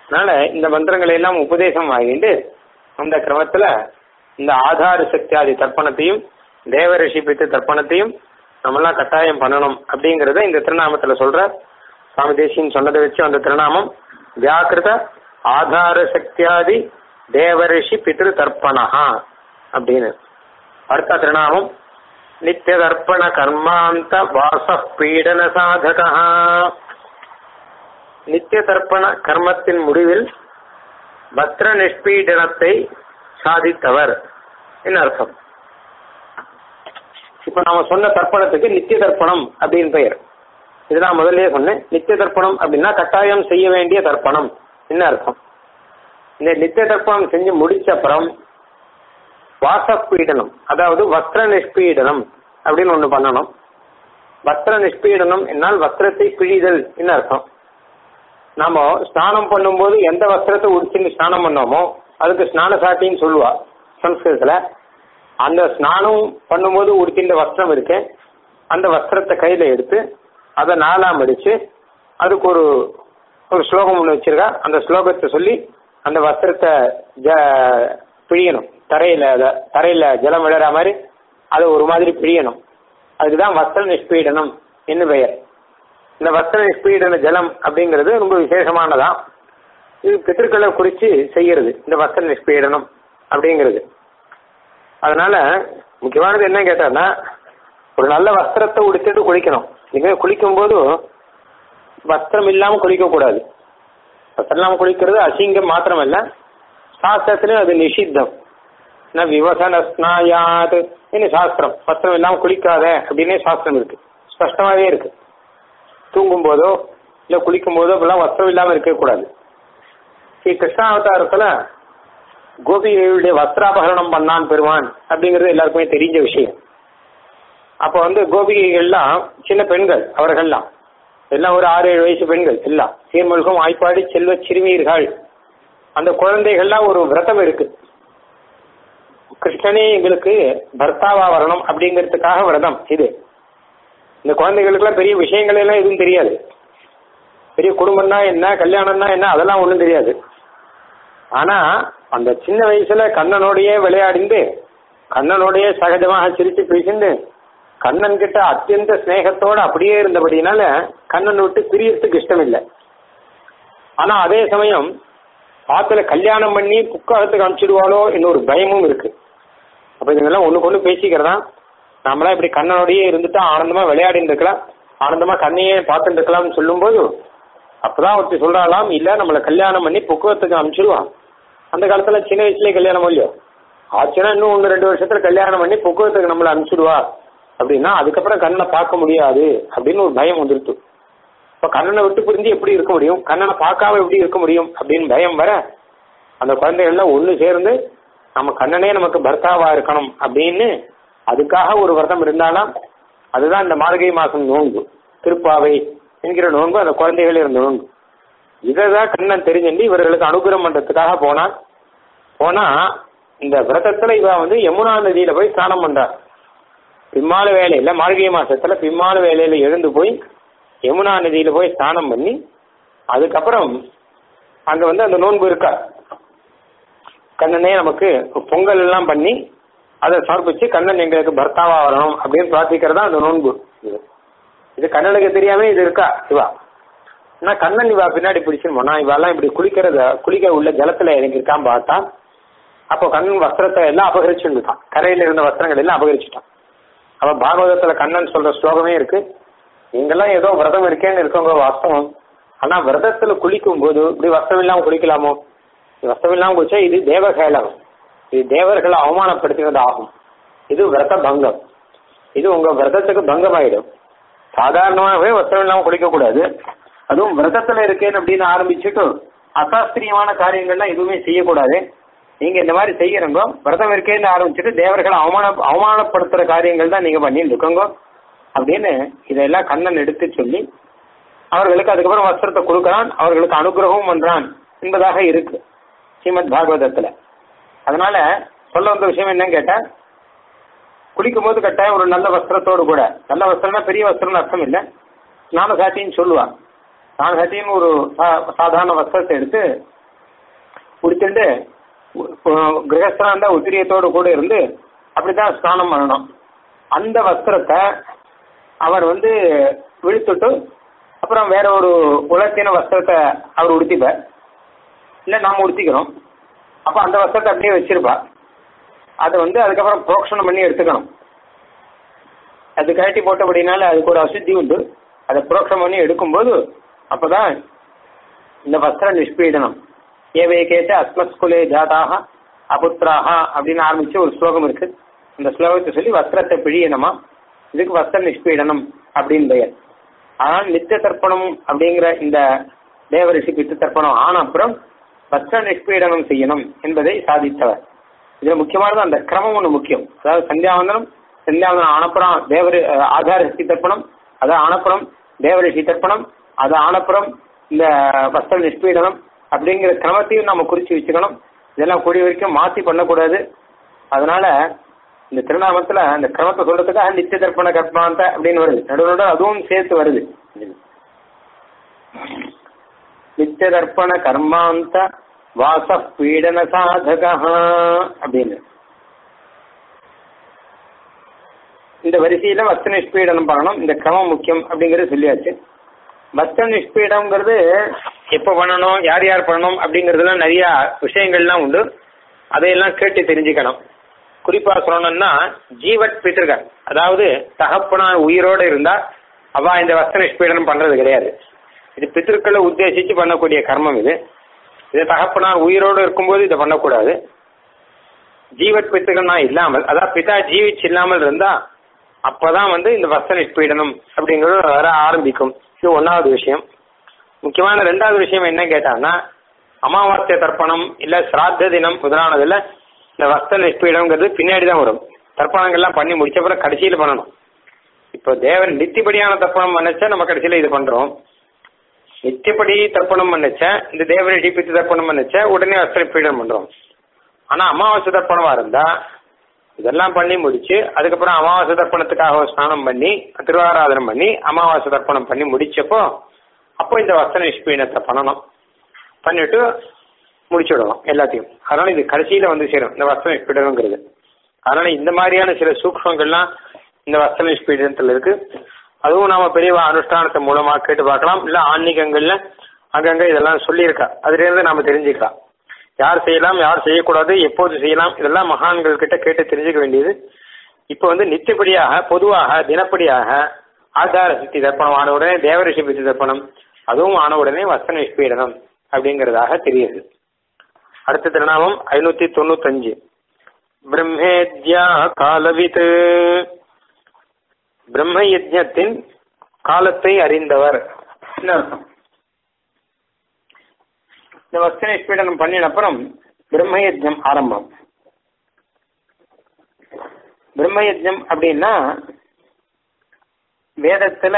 அதனால இந்த மந்திரங்களை எல்லாம் உபதேசம் வாங்கிட்டு அந்த கிரமத்துல இந்த ஆதார சக்தியாதி தர்ப்பணத்தையும் தேவரிஷி பித்து தர்ப்பணத்தையும் நம்மெல்லாம் கட்டாயம் பண்ணணும் அப்படிங்கறத இந்த திருநாமத்துல சொல்ற சுவாமி தேசியன் சொன்னதை வச்சு அந்த திருநாமம் வியாக்கிருத ஆதார சக்தியாதி தேவரிஷி பித்ரு தர்ப்பணஹா அப்படின்னு அடுத்த திருநாமம் நித்திய தர்ப்பண கர்மாந்த வாச பீடன சாதகா நித்திய தர்ப்பண கர்மத்தின் முடிவில் பத்ர நிஷ்பீடனத்தை சாதித்தவர் என்ன அர்த்தம் இப்ப நாம சொன்ன தர்ப்பணத்துக்கு நித்திய தர்ப்பணம் அப்படின்னு பெயர் இது நான் முதல்லயே சொன்னேன் நித்திய தர்ப்பணம் அப்படின்னா கட்டாயம் செய்ய வேண்டிய தர்ப்பணம் என்ன அர்த்தம் இந்த நித்திய தர்ப்பணம் செஞ்சு முடிச்ச அப்புறம் வாசப்பீடனம் அதாவது வஸ்திர நிஷ்பீடனம் அப்படின்னு ஒண்ணு பண்ணணும் வஸ்திர நிஷ்பீடனம் என்னால் வஸ்திரத்தை பிழிதல் என்ன அர்த்தம் நாம ஸ்நானம் பண்ணும்போது எந்த வஸ்திரத்தை உடிச்சுன்னு ஸ்நானம் பண்ணோமோ அதுக்கு ஸ்நான சாட்டின்னு சொல்லுவா சம்ஸ்கிருதத்துல அந்த ஸ்நானம் பண்ணும்போது உடுத்தின்ற வஸ்திரம் இருக்கு அந்த வஸ்திரத்தை கையில எடுத்து அதை நாலாம் அடிச்சு அதுக்கு ஒரு ஒரு ஸ்லோகம் ஒன்று வச்சிருக்கா அந்த ஸ்லோகத்தை சொல்லி அந்த வஸ்திரத்தை ஜ பிழியணும் தரையில அத- தரையில ஜலம் விழற மாதிரி அதை ஒரு மாதிரி பிழியணும் அதுக்குதான் வஸ்திர நிஷ்பீடனம் என்று பெயர் இந்த வஸ்திர நிஷ்பீடன ஜலம் அப்படிங்கிறது ரொம்ப விசேஷமானதா இது பித்திருக்களை குறித்து செய்யறது இந்த வஸ்திர நிஷ்பீடனம் அப்படிங்கிறது அதனால முக்கியமானது என்ன கேட்டான்னா ஒரு நல்ல வஸ்திரத்தை உடுத்திட்டு குளிக்கணும் நீங்க குளிக்கும்போது வஸ்திரம் இல்லாம குளிக்க கூடாது வஸ்திரம் இல்லாம குளிக்கிறது அசிங்கம் மாத்திரமல்ல சாஸ்திரத்திலும் அது நிஷித்தம் ந விவசன ஸ்நாயாத் இன்னும் சாஸ்திரம் வஸ்திரம் இல்லாம குளிக்காத அப்படின்னே சாஸ்திரம் இருக்கு ஸ்பஷ்டமாவே இருக்கு தூங்கும் போதோ இல்ல குளிக்கும் போதோ இப்பெல்லாம் வஸ்திரம் இல்லாம இருக்கவே கூடாது ஸ்ரீ கிருஷ்ணாவதாரத்துல கோபிகளுடைய வஸ்திராபகரணம் பண்ணான் பெருமான் அப்படிங்கிறது எல்லாருக்குமே தெரிஞ்ச விஷயம் அப்ப வந்து கோபிகைகள்லாம் சின்ன பெண்கள் அவர்கள்லாம் எல்லாம் ஒரு ஆறு ஏழு வயசு பெண்கள் எல்லாம் சீர்மல்கும் ஆய்ப்பாடி செல்வ சிறுமியர்கள் அந்த குழந்தைகள்லாம் ஒரு விரதம் இருக்கு கிருஷ்ணனே எங்களுக்கு பர்த்தாவா வரணும் அப்படிங்கிறதுக்காக விரதம் இது இந்த குழந்தைகளுக்கெல்லாம் பெரிய விஷயங்கள் எல்லாம் எதுவும் தெரியாது பெரிய குடும்பம்னா என்ன கல்யாணம்னா என்ன அதெல்லாம் ஒன்றும் தெரியாது ஆனா அந்த சின்ன வயசுல கண்ணனோடையே விளையாடிந்து கண்ணனோடையே சகஜமாக சிரிச்சு பேசிண்டு கண்ணன் கிட்ட அத்தியந்த ஸ்நேகத்தோட அப்படியே இருந்தபடினால கண்ணன் விட்டு பிரியறதுக்கு இஷ்டம் இல்லை ஆனா அதே சமயம் ஆத்துல கல்யாணம் பண்ணி புக்காகத்துக்கு அனுப்பிச்சிடுவாளோ இன்னொரு பயமும் இருக்கு அப்ப இதுங்கெல்லாம் ஒண்ணுக்கு ஒண்ணு பேசிக்கிறதா நாமெல்லாம் இப்படி கண்ணனோடயே இருந்துட்டு ஆனந்தமா விளையாடிட்டு இருக்கலாம் ஆனந்தமா கண்ணையே பார்த்துட்டு இருக்கலாம்னு சொல்லும்போது அப்பதான் ஒருத்தி சொல்றாளாம் இல்ல நம்மளை கல்யாணம் பண்ணி புக்குவத்துக்கு அனுப்பிச்சிடுவான் அந்த காலத்துல சின்ன வயசுலயே கல்யாணம் இல்லையோ ஆச்சுன்னா இன்னும் ஒன்று ரெண்டு வருஷத்துல கல்யாணம் பண்ணி புக்குவத்துக்கு நம்மளை அனுப்பிச்சிடுவா அப்படின்னா அதுக்கப்புறம் கண்ணனை பார்க்க முடியாது அப்படின்னு ஒரு பயம் வந்துருச்சு இப்ப கண்ணனை விட்டு பிரிஞ்சு எப்படி இருக்க முடியும் கண்ணனை பார்க்காம எப்படி இருக்க முடியும் அப்படின்னு பயம் வர அந்த குழந்தைகள்லாம் ஒண்ணு சேர்ந்து நம்ம கண்ணனே நமக்கு பர்த்தாவா இருக்கணும் அப்படின்னு அதுக்காக ஒரு விரதம் இருந்தாலும் அதுதான் இந்த மார்கழி மாசம் நோன்பு திருப்பாவை என்கிற நோன்பு அந்த குழந்தைகள் இருந்த நோன்பு இதைதான் கண்ணன் தெரிஞ்சுண்டு இவர்களுக்கு அனுகிரகம் பண்றதுக்காக போனான் போனா இந்த விரதத்துல இவ வந்து யமுனா நதியில போய் ஸ்நானம் பண்றார் பிம்மால வேலையில மார்கழி மாசத்துல பிம்மால வேலையில எழுந்து போய் யமுனா நதியில போய் ஸ்நானம் பண்ணி அதுக்கப்புறம் அங்க வந்து அந்த நோன்பு இருக்கா கண்ணனே நமக்கு பொங்கல் எல்லாம் பண்ணி அதை சமர்ப்பிச்சு கண்ணன் எங்களுக்கு பர்த்தாவா வரணும் அப்படின்னு பிரார்த்திக்கிறதா அந்த நோன்பு இது இது கண்ணனுக்கு தெரியாம இது இருக்கா இவா ஆனா கண்ணன் இவா பின்னாடி பிடிச்சுன்னு போனா இவெல்லாம் இப்படி குளிக்கிறத குளிக்க உள்ள ஜலத்துல இறங்கியிருக்கான் பார்த்தா அப்போ கண்ணன் வஸ்திரத்தை எல்லாம் அபகரிச்சுட்டான் கரையில இருந்த வஸ்திரங்கள் எல்லாம் அபகரிச்சுட்டான் அப்ப பாகவதத்துல கண்ணன் சொல்ற ஸ்லோகமே இருக்கு நீங்கெல்லாம் ஏதோ விரதம் இருக்கேன்னு இருக்கவங்க வாஸ்தவம் ஆனா விரதத்துல குளிக்கும் போது இப்படி வஸ்திரம் இல்லாம குளிக்கலாமோ வஸ்திரம் இல்லாம குளிச்சா இது தேவகேளம் இது தேவர்களை அவமானப்படுத்தினது ஆகும் இது விரத பங்கம் இது உங்க விரதத்துக்கு பங்கம் ஆயிடும் சாதாரணமாகவே வஸ்திரம் இல்லாம குளிக்க கூடாது அதுவும் விரதத்துல இருக்கேன் அப்படின்னு ஆரம்பிச்சுட்டு அசாஸ்திரியமான காரியங்கள்லாம் எதுவுமே செய்யக்கூடாது நீங்க இந்த மாதிரி செய்யறங்க விரதம் இருக்கேன்னு ஆரம்பிச்சுட்டு தேவர்களை அவமான அவமானப்படுத்துற காரியங்கள் தான் நீங்க பண்ணிட்டு இருக்கோங்க அப்படின்னு இதெல்லாம் கண்ணன் எடுத்து சொல்லி அவர்களுக்கு அதுக்கப்புறம் வஸ்திரத்தை கொடுக்கறான் அவர்களுக்கு அனுகிரகமும் பண்றான் என்பதாக இருக்கு ஸ்ரீமத் பாகவதத்துல அதனால சொல்ல வந்த விஷயம் என்னன்னு கேட்டா குளிக்கும் போது கட்டாயம் ஒரு நல்ல வஸ்திரத்தோடு கூட நல்ல வஸ்திரம்னா பெரிய வஸ்திரம்னு அர்த்தம் இல்லை ஸ்நான சாட்டின்னு சொல்லுவான் ஸ்நான சாட்டின்னு ஒரு சா- சாதாரண வஸ்திரத்தை எடுத்து உடுத்துட்டு கிரகஸ்தனா இருந்தா உத்திரியத்தோடு கூட இருந்து அப்படிதான் ஸ்நானம் பண்ணணும் அந்த வஸ்திரத்தை அவர் வந்து விழுத்துட்டு அப்புறம் வேற ஒரு உலர்த்தின வஸ்திரத்தை அவர் உடுத்திப்பார் இல்லை நாம உடுத்திக்கிறோம் அப்போ அந்த வஸ்திரத்தை அப்படியே வச்சிருப்பா அதை வந்து அதுக்கப்புறம் புரோக்ஷனம் பண்ணி எடுத்துக்கணும் அது கழட்டி போட்டபடினால அதுக்கு ஒரு அசுத்தி உண்டு அதை புரோக்ஷனம் பண்ணி எடுக்கும்போது அப்பதான் இந்த வஸ்திர நிஷ்பீடனம் ஏவே கேட்ட அஸ்மஸ்குலே ஜாதாக அபுத்ராக அப்படின்னு ஆரம்பிச்சு ஒரு ஸ்லோகம் இருக்கு இந்த ஸ்லோகத்தை சொல்லி வஸ்திரத்தை பிழியணுமா இதுக்கு வஸ்திர நிஷ்பீடனம் அப்படின்னு பெயர் ஆனால் நித்திய தர்ப்பணம் அப்படிங்கிற இந்த தேவரிஷி பித்து தர்ப்பணம் ஆன அப்புறம் வஸ்திர நிஷ்பீடனம் செய்யணும் என்பதை சாதித்தவர் இதுல முக்கியமானது அந்த கிரமம் ஒன்று முக்கியம் அதாவது சந்தியாவந்தனம் சந்தியாவந்தனம் ஆனப்புறம் தேவரி ஆதார ரிஷி தர்ப்பணம் அது ஆனப்புறம் தேவரிஷி தர்ப்பணம் அது ஆனப்புறம் இந்த வஸ்திர நிஷ்பீடனம் அப்படிங்கிற கிரமத்தையும் நம்ம குறிச்சு வச்சுக்கணும் இதெல்லாம் கூடிய வரைக்கும் மாற்றி பண்ணக்கூடாது அதனால இந்த திருநாமத்துல அந்த கிரமத்தை சொல்றதுக்காக நித்திய தர்ப்பண கர்மாந்த அப்படின்னு வருது நடுவோட அதுவும் சேர்த்து வருது நித்திய தர்ப்பண கர்மாந்த வாச பீடன சாதக அப்படின்னு இந்த வரிசையில வஸ்த நிஷ்பீடனம் பண்ணணும் இந்த கிரமம் முக்கியம் அப்படிங்கறது சொல்லியாச்சு வஸ்த நிஷ்பீடம்ங்கிறது எப்போ பண்ணணும் யார் யார் பண்ணணும் அப்படிங்கிறதுலாம் நிறைய விஷயங்கள்லாம் உண்டு அதையெல்லாம் கேட்டு தெரிஞ்சுக்கணும் குறிப்பா சொல்லணும்னா ஜீவத் பித்திருக்கர் அதாவது தகப்பனார் உயிரோடு இருந்தா அவ இந்த வஸ்த நிஷ்பீடனம் பண்றது கிடையாது இது பித்திருக்களை உத்தேசிச்சு பண்ணக்கூடிய கர்மம் இது இது தகப்பனார் உயிரோடு இருக்கும்போது இதை பண்ணக்கூடாது ஜீவத் பித்திருக்கனா இல்லாமல் அதாவது பிதா ஜீவிச்சு இல்லாமல் இருந்தா அப்பதான் வந்து இந்த வஸ்த நிஷ்பீடனம் அப்படிங்கிறது வர ஆரம்பிக்கும் இது ஒன்னாவது விஷயம் முக்கியமான ரெண்டாவது விஷயம் என்ன கேட்டாங்கன்னா அமாவாசை தர்ப்பணம் இல்ல சிராத்த தினம் முதலானதுல இந்த வஸ்த நிஷ்பீடம்ங்கிறது பின்னாடி தான் வரும் தர்ப்பணங்கள்லாம் பண்ணி முடிச்ச அப்புறம் கடைசியில் பண்ணணும் இப்போ தேவன் நித்தியப்படியான தர்ப்பணம் பண்ணச்சா நம்ம கடைசியில் இது பண்றோம் நித்தியப்படி தர்ப்பணம் பண்ணச்சா இந்த தேவரிஷி பித்து தர்ப்பணம் பண்ணச்சா உடனே வஸ்திர பீடம் பண்றோம் ஆனா அமாவாசை தர்ப்பணமா இருந்தா இதெல்லாம் பண்ணி முடிச்சு அதுக்கப்புறம் அமாவாசை தர்ப்பணத்துக்காக ஒரு ஸ்நானம் பண்ணி திருவாராதனம் பண்ணி அமாவாசை தர்ப்பணம் பண்ணி முடிச்சப்போ அப்போ இந்த வஸ்திர நிஷ்பீனத்தை பண்ணணும் பண்ணிட்டு முடிச்சுடணும் எல்லாத்தையும் அதனால இது கடைசியில வந்து சேரும் இந்த வஸ்திர நிஷ்பீடனங்கிறது அதனால இந்த மாதிரியான சில சூக்மங்கள்லாம் இந்த வஸ்திர நிஷ்பீடனத்துல இருக்கு அதுவும் நாம பெரிய அனுஷ்டானத்தை மூலமா கேட்டு பார்க்கலாம் இல்ல ஆன்மீகங்கள்ல அங்கங்க இதெல்லாம் சொல்லியிருக்கா அதுல இருந்து நாம தெரிஞ்சுக்கலாம் யார் செய்யலாம் யார் செய்யக்கூடாது எப்போது செய்யலாம் இதெல்லாம் மகான்கள் கிட்ட கேட்டு தெரிஞ்சுக்க வேண்டியது இப்போ வந்து நித்தியப்படியாக பொதுவாக தினப்படியாக ஆதார சித்தி தர்ப்பணம் ஆன உடனே தேவரிஷி பித்தி தர்ப்பணம் அதுவும் ஆன உடனே வஸ்த நிஷ்பீடனம் அப்படிங்கிறதாக தெரியுது அடுத்த திருநாமம் ஐநூத்தி தொண்ணூத்தஞ்சு பிரம்மேத்யா காலவித் பிரம்ம யஜ்ஞத்தின் காலத்தை அறிந்தவர் அர்த்தம் இந்த வஸ்த நிஷ்பீடனம் பண்ணின அப்புறம் பிரம்ம யஜ்ஞம் ஆரம்பம் பிரம்ம யஜ்ஞம் அப்படின்னா வேதத்துல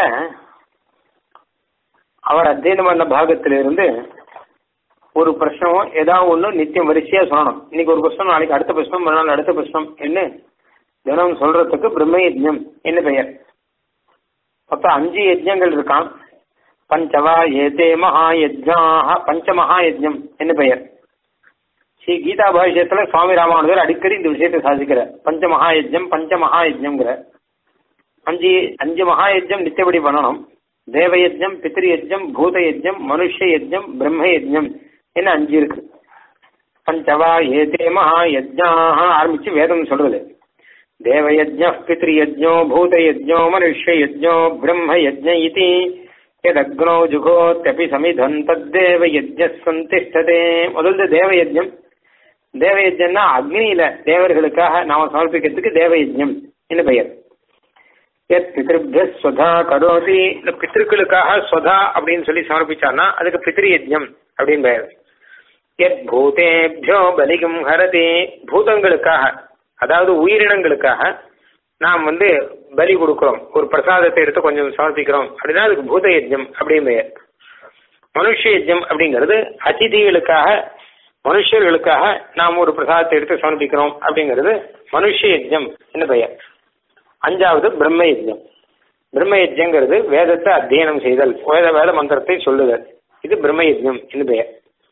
அவர் அத்தியனம் பண்ண பாகத்திலிருந்து ஒரு பிரச்சனம் ஏதாவது ஒன்று நித்தியம் வரிசையா சொல்லணும் இன்னைக்கு ஒரு பிரச்சனம் நாளைக்கு அடுத்த பிரச்சனம் மறுநாள் அடுத்த பிரச்சனம் என்ன தினம் சொல்றதுக்கு பிரம்ம யஜ்ஞம் என்ன பெயர் மொத்தம் அஞ்சு யஜ்ஞங்கள் இருக்கான் பஞ்சவா ஏதே மகாயஜ்ஞாக பஞ்ச மகாயஜ்ஞம் என்ன பெயர் ஸ்ரீ கீதா பாஷ்யத்துல சுவாமி ராமானுஜர் அடிக்கடி இந்த விஷயத்தை சாதிக்கிறார் பஞ்ச மகாயஜ்ஞம் பஞ்ச மகாயஜ்ஞங்கிற அஞ்சு அஞ்சு மகாயஜ்ஞம் நித்தியபடி பண்ணணும் தேவயஜ்ஞம் பித்ருயஜ்ஞம் பூதயஜ்ஞம் மனுஷ யஜ்ஞம் பிரம்ம யஜ்ஞம் என்ன அஞ்சு இருக்கு பஞ்சவா ஏதே மகாயஜ்ஞாக ஆரம்பிச்சு வேதம் சொல்றது தேவயஜ்ஞ பித்ருயஜ்ஞோ பூதயஜ்ஞோ மனுஷ்யயஜ்ஞோ பிரம்ம யஜ்ஞ இதி எதக்னோ ஜுகோத்யபி சமிதன் தத்தேவ யஜ்ஞ சந்திஷ்டதே முதல்ல தேவயஜ்ஞம் தேவயஜ்ஞம்னா அக்னியில தேவர்களுக்காக நாம சமர்ப்பிக்கிறதுக்கு தேவயஜ்ஞம் என்ன பெயர் எத் பித்ருபிய ஸ்வதா கரோதி இந்த பித்திருக்களுக்காக ஸ்வதா அப்படின்னு சொல்லி சமர்ப்பிச்சான்னா அதுக்கு பித்ரு யஜ்ஞம் அப்படின்னு பெயர் எத் பூதேபியோ பலிகும் ஹரதி பூதங்களுக்காக அதாவது உயிரினங்களுக்காக நாம் வந்து பலி கொடுக்கிறோம் ஒரு பிரசாதத்தை எடுத்து கொஞ்சம் சமர்ப்பிக்கிறோம் அப்படின்னா அதுக்கு பூத யஜ்ஞம் அப்படின்னு பெயர் மனுஷ யஜ்ஞம் அப்படிங்கிறது அதிதிகளுக்காக மனுஷர்களுக்காக நாம் ஒரு பிரசாதத்தை எடுத்து சமர்ப்பிக்கிறோம் அப்படிங்கிறது மனுஷ யஜ்ஞம் என்ன பெயர் அஞ்சாவது பிரம்ம யஜ்ஞம் பிரம்ம யஜ்ஞங்கிறது வேதத்தை அத்தியனம் செய்தல் வேத வேத மந்திரத்தை சொல்லுதல் இது பிரம்ம யஜ்ஞம் என்று பெயர்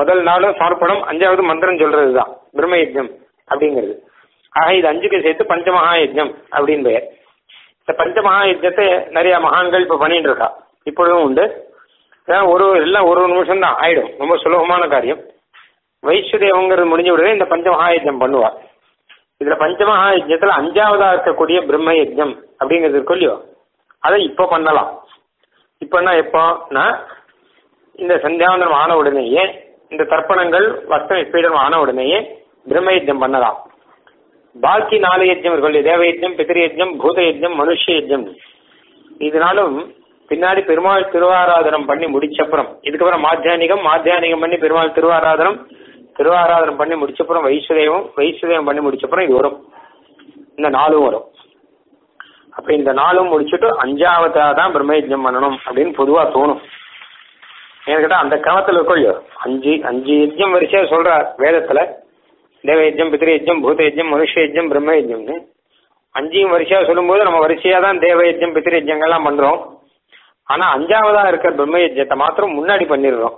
முதல் நாளும் சமர்ப்பணம் அஞ்சாவது மந்திரம் சொல்றது தான் பிரம்ம யஜ்ஞம் அப்படிங்கிறது ஆக இது அஞ்சுக்கு சேர்த்து பஞ்சமகா யஜ்ஞம் அப்படின்னு பெயர் இந்த பஞ்சமகா யஜ்ஞத்தை நிறைய மகான்கள் இப்ப பண்ணிட்டு இருக்கா இப்பொழுதும் உண்டு அதான் ஒரு எல்லாம் ஒரு ஒரு நிமிஷம் தான் ஆயிடும் ரொம்ப சுலபமான காரியம் வைஸ்வதேவங்கிறது முடிஞ்ச உடனே இந்த பஞ்சமகா யஜ்ஞம் பண்ணுவா இதுல பஞ்சமகா யஜ்ஞத்துல அஞ்சாவதா இருக்கக்கூடிய பிரம்ம யஜ்ஞம் அப்படிங்கிறது இருக்கும் இல்லையோ அதை இப்போ பண்ணலாம் இப்போன்னா எப்போனா இந்த சந்தியாவந்தனம் ஆன உடனேயே இந்த தர்ப்பணங்கள் வஸ்திரம் விஸ்பீடம் ஆன உடனேயே பிரம்ம யஜ்ஞம் பண்ணலாம் பாக்கி நாலு யஜ்ஞம் இருக்கும் இல்லையா தேவ யஜ்ஞம் பித்திரு யஜ்ஞம் பூத யஜ்ஞம் மனுஷ யஜ்ஞம் இதனாலும் பின்னாடி பெருமாள் திருவாராதனம் பண்ணி முடிச்சப்புறம் இதுக்கப்புறம் மாத்தியானிகம் மாத்தியானிகம் பண்ணி பெருமாள் திருவாராதனம் திருவாராதனம் பண்ணி முடிச்சப்புறம் வைசுதேவம் வைசுதேவம் பண்ணி முடிச்சப்புறம் இது வரும் இந்த நாலும் வரும் அப்ப இந்த நாளும் முடிச்சுட்டு அஞ்சாவதா தான் பிரம்மயஜ்ஞம் பண்ணணும் அப்படின்னு பொதுவா தோணும் ஏன்னு கேட்டா அந்த கிரமத்துல இருக்கும் இல்லையோ அஞ்சு அஞ்சு யஜ்ஞம் வரிசையா சொல்றார் வேதத்துல தேவ யஜ்ஞம் பித்திரு யஜ்ஞம் பூத யஜ்ஞம் மனுஷ யஜ்ஞம் பிரம்ம யஜ்ஞம்னு அஞ்சையும் வரிசையா சொல்லும்போது நம்ம வரிசையா தான் தேவ யஜ்ஞம் பித்திரு யஜ்ஞங்கள்லாம் பண்றோம் ஆனா அஞ்சாவதா இருக்கிற பிரம்ம யஜ்ஞத்தை மாத்திரம் முன்னாடி பண்ணிடுறோம்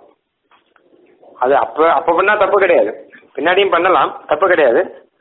அது அப்ப அப்ப பண்ணா தப்பு கிடையாது பின்னாடியும் பண்ணலாம் தப்பு கிடையாது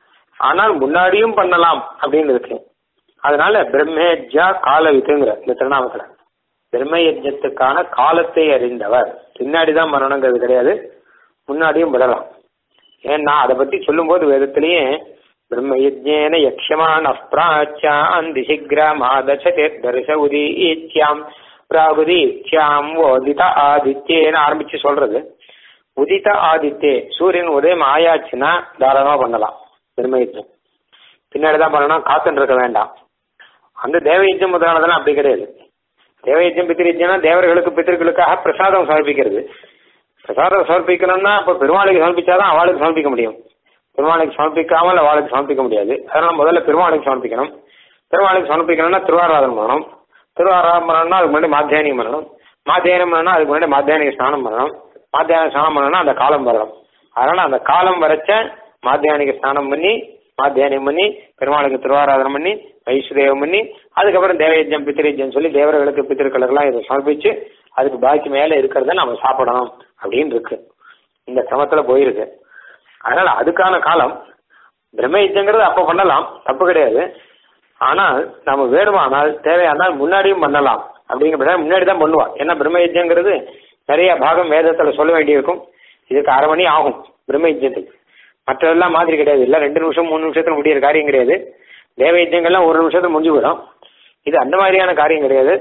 ஆனால் முன்னாடியும் பண்ணலாம் அப்படின்னு இருக்கு அதனால பிரம்மேஜ்யா கால வித்துங்கிற இந்த திருநாமத்துல பிரம்ம யஜ்ஞத்துக்கான காலத்தை அறிந்தவர் பின்னாடி தான் பண்ணணுங்கிறது கிடையாது முன்னாடியும் விடலாம் ஏன்னா அதை பத்தி சொல்லும்போது வேதத்திலேயே பிரம்ம யஜ்ஞேன யக்ஷமான பிராச்சான் திசிகிராமாதசதே தரிச உதீத்யாம் பிராகுதீத்யாம் ஓதித ஆதித்யேன்னு ஆரம்பிச்சு சொல்றது உதித ஆதித்யே சூரியன் உதயம் ஆயாச்சுன்னா தாராளமா பண்ணலாம் பிரம்ம யஜ்ஞம் பின்னாடி தான் பண்ணணும் காத்துன்னு இருக்க வேண்டாம் அந்த தேவ யஜ்ஞம் முதலானதெல்லாம் அப்படி கிடையாது தேவ யஜ்ஞம் பித்திருஜ்னா தேவர்களுக்கு பித்திருக்களுக்காக பிரசாதம் சமர்ப்பிக்கிறது பிரசாதம் சமர்ப்பிக்கணும்னா அப்ப பெருமாளுக்கு சமர்ப்பிச்சாதான் அவளுக்கு சமர்ப்பிக்க முடியும் பெருமாளுக்கு சமர்ப்பிக்காமல் அவளுக்கு சமர்ப்பிக்க முடியாது அதனால முதல்ல பெருமாளுக்கு சமர்ப்பிக்கணும் பெருமாளுக்கு சமர்ப்பிக்கணும்னா திருவாராதனம் பண்ணணும் திருவாராதனம் பண்ணணும்னா அதுக்கு முன்னாடி மாத்தியானியம் பண்ணணும் மாத்தியானம் பண்ணணும்னா அதுக்கு முன்னாடி மாத்தியானிக ஸ்நானம் பண்ணணும் மாத்தியான ஸ்நானம் பண்ணணும்னா அந்த காலம் வரணும் அதனால அந்த காலம் வரைச்ச மாத்தியானிக ஸ்நானம் பண்ணி மாத்தியானியம் பண்ணி பெருமாளுக்கு திருவாராதனம் பண்ணி வைசுதேவம் பண்ணி அதுக்கப்புறம் தேவயஜம் பித்திரஜம் சொல்லி தேவர்களுக்கு பித்திருக்களுக்கெல்லாம் இதை சமர்ப்பிச்சு அதுக்கு பாக்கி மேல இருக்கிறத நம்ம சாப்பிடணும் அப்படின்னு இருக்கு இந்த கிரமத்துல போயிருக்கு அதனால அதுக்கான காலம் பிரம்மயுத்தங்கிறது அப்ப பண்ணலாம் தப்பு கிடையாது ஆனால் நம்ம வேணுமானால் தேவையானால் முன்னாடியும் பண்ணலாம் அப்படிங்கிற முன்னாடி தான் பண்ணுவா ஏன்னா பிரம்மயுத்தங்கிறது நிறைய பாகம் வேதத்துல சொல்ல வேண்டியிருக்கும் இதுக்கு அரை மணி ஆகும் பிரம்மயுத்தத்துக்கு மற்றதெல்லாம் மாதிரி கிடையாது இல்லை ரெண்டு நிமிஷம் மூணு நிமிஷத்துல முடியிற காரியம் கிடையாது தேவ யஜ்யங்கள்லாம் ஒரு நிமிஷத்துல முடிஞ்சு போயிடும் இது அந்த மாதிரியான காரியம் கிடையாது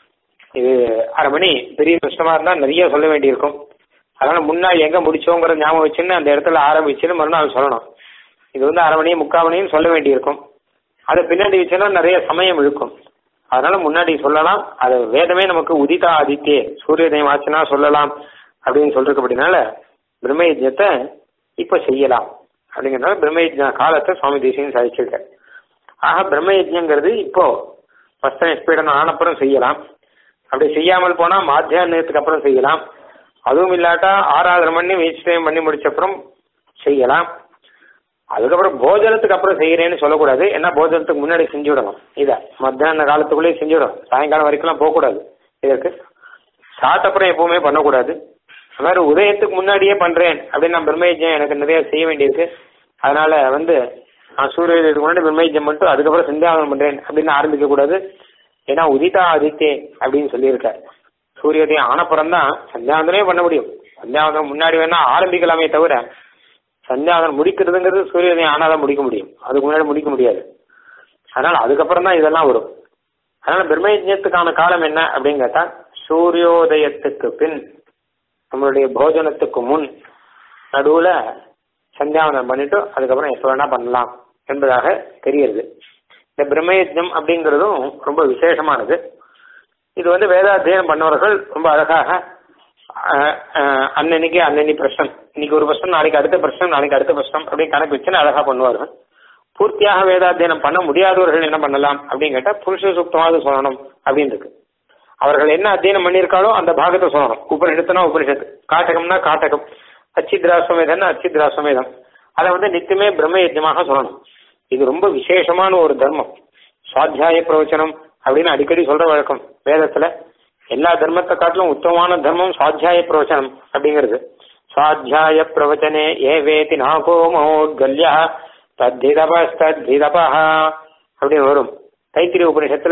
இது அரை மணி பெரிய கஷ்டமா இருந்தா நிறைய சொல்ல வேண்டியிருக்கும் அதனால முன்னாடி எங்க முடிச்சோங்கிற ஞாபகம் வச்சுன்னு அந்த இடத்துல ஆரம்பிச்சுன்னு மறுநாள் சொல்லணும் இது வந்து அரை மணி முக்கால் மணியும் சொல்ல வேண்டியிருக்கும் அதை பின்னாடி வச்சுன்னா நிறைய சமயம் இழுக்கும் அதனால முன்னாடி சொல்லலாம் அது வேதமே நமக்கு உதிதா ஆதித்யே சூரியோதயம் ஆச்சுன்னா சொல்லலாம் அப்படின்னு சொல்றதுக்கு பிரம்ம யஜ்யத்தை இப்ப செய்யலாம் அப்படிங்கிறனால பிரம்ம யஜ்ன காலத்தை சுவாமி தேசியம் சாதிச்சிருக்காரு ஆக பிரம்ம யஜ்யங்கிறது இப்போ வஸ்திரம் எஸ்பீடன் ஆனப்புறம் செய்யலாம் அப்படி செய்யாமல் போனா மாத்தியானத்துக்கு அப்புறம் செய்யலாம் அதுவும் இல்லாட்டா ஆராதனை பண்ணி வீச்சயம் பண்ணி முடிச்ச அப்புறம் செய்யலாம் அதுக்கப்புறம் போஜனத்துக்கு அப்புறம் செய்யறேன்னு சொல்லக்கூடாது ஏன்னா போஜனத்துக்கு முன்னாடி செஞ்சு விடணும் இதை மத்தியான காலத்துக்குள்ளேயே செஞ்சு விடணும் சாயங்காலம் வரைக்கும்லாம் போகக்கூடாது இதற்கு சாப்பிட்டப்புறம் எப்பவுமே பண்ணக்கூடாது அது மாதிரி உதயத்துக்கு முன்னாடியே பண்றேன் அப்படின்னு நான் பிரம்மயஜம் எனக்கு நிறைய செய்ய வேண்டியிருக்கு அதனால வந்து நான் சூரியனுக்கு முன்னாடி பிரம்மயஜம் மட்டும் அதுக்கப்புறம் சந்தியாவனம் பண்றேன் அப்படின்னு ஆரம்பிக்க கூடாது ஏன்னா உதிதா ஆதித்தே அப்படின்னு சொல்லியிருக்காரு சூரியோதயம் ஆனப்புறம் தான் சந்தியாவந்தனமே பண்ண முடியும் சந்தியாவந்தனம் முன்னாடி வேணா ஆரம்பிக்கலாமே தவிர சந்தியாவந்தனம் முடிக்கிறதுங்கிறது சூரியோதயம் ஆனாதான் முடிக்க முடியும் அதுக்கு முன்னாடி முடிக்க முடியாது அதனால அதுக்கப்புறம் தான் இதெல்லாம் வரும் அதனால பிரம்மயஜத்துக்கான காலம் என்ன அப்படின்னு கேட்டா சூரியோதயத்துக்கு பின் நம்மளுடைய போஜனத்துக்கு முன் நடுவுல சந்தியாவனம் பண்ணிட்டு அதுக்கப்புறம் எப்ப வேணா பண்ணலாம் என்பதாக தெரியுது இந்த பிரம்மயஜம் அப்படிங்கிறதும் ரொம்ப விசேஷமானது இது வந்து வேதாத்தியனம் பண்ணவர்கள் ரொம்ப அழகாக அன்னன்னைக்கு அன்னன்னி பிரச்சனை இன்னைக்கு ஒரு பிரச்சனை நாளைக்கு அடுத்த பிரச்சனை நாளைக்கு அடுத்த பிரச்சனை அப்படின்னு கணக்கு வச்சுன்னு அழகா பண்ணுவார்கள் பூர்த்தியாக வேதாத்தியனம் பண்ண முடியாதவர்கள் என்ன பண்ணலாம் அப்படின்னு கேட்டா புருஷ சுத்தமாக சொல்லணும் அப்படின்னு இருக்கு அவர்கள் என்ன அத்தியனம் பண்ணியிருக்காளோ அந்த பாகத்தை சொல்லணும் உபனிஷத்துனா உபனிஷத்து காட்டகம்னா காட்டகம் அச்சித்ராஸ்வமேதம்னா அச்சித்ராஸ்வமேதம் அதை வந்து நித்தியமே பிரம்ம யஜ்யமாக சொல்லணும் இது ரொம்ப விசேஷமான ஒரு தர்மம் சுவாத்தியாய பிரவச்சனம் அப்படின்னு அடிக்கடி சொல்ற வழக்கம் வேதத்துல எல்லா தர்மத்தை காட்டிலும் உத்தமமான தர்மம் சுவாத்தியாய பிரவச்சனம் அப்படிங்கிறது சுவாத்தியாய பிரவச்சனே ஏவேதி நாகோ மௌத்கல்ய தத்திதபஸ்தத்திதபா அப்படின்னு வரும் தைத்திரிய உபநிஷத்துல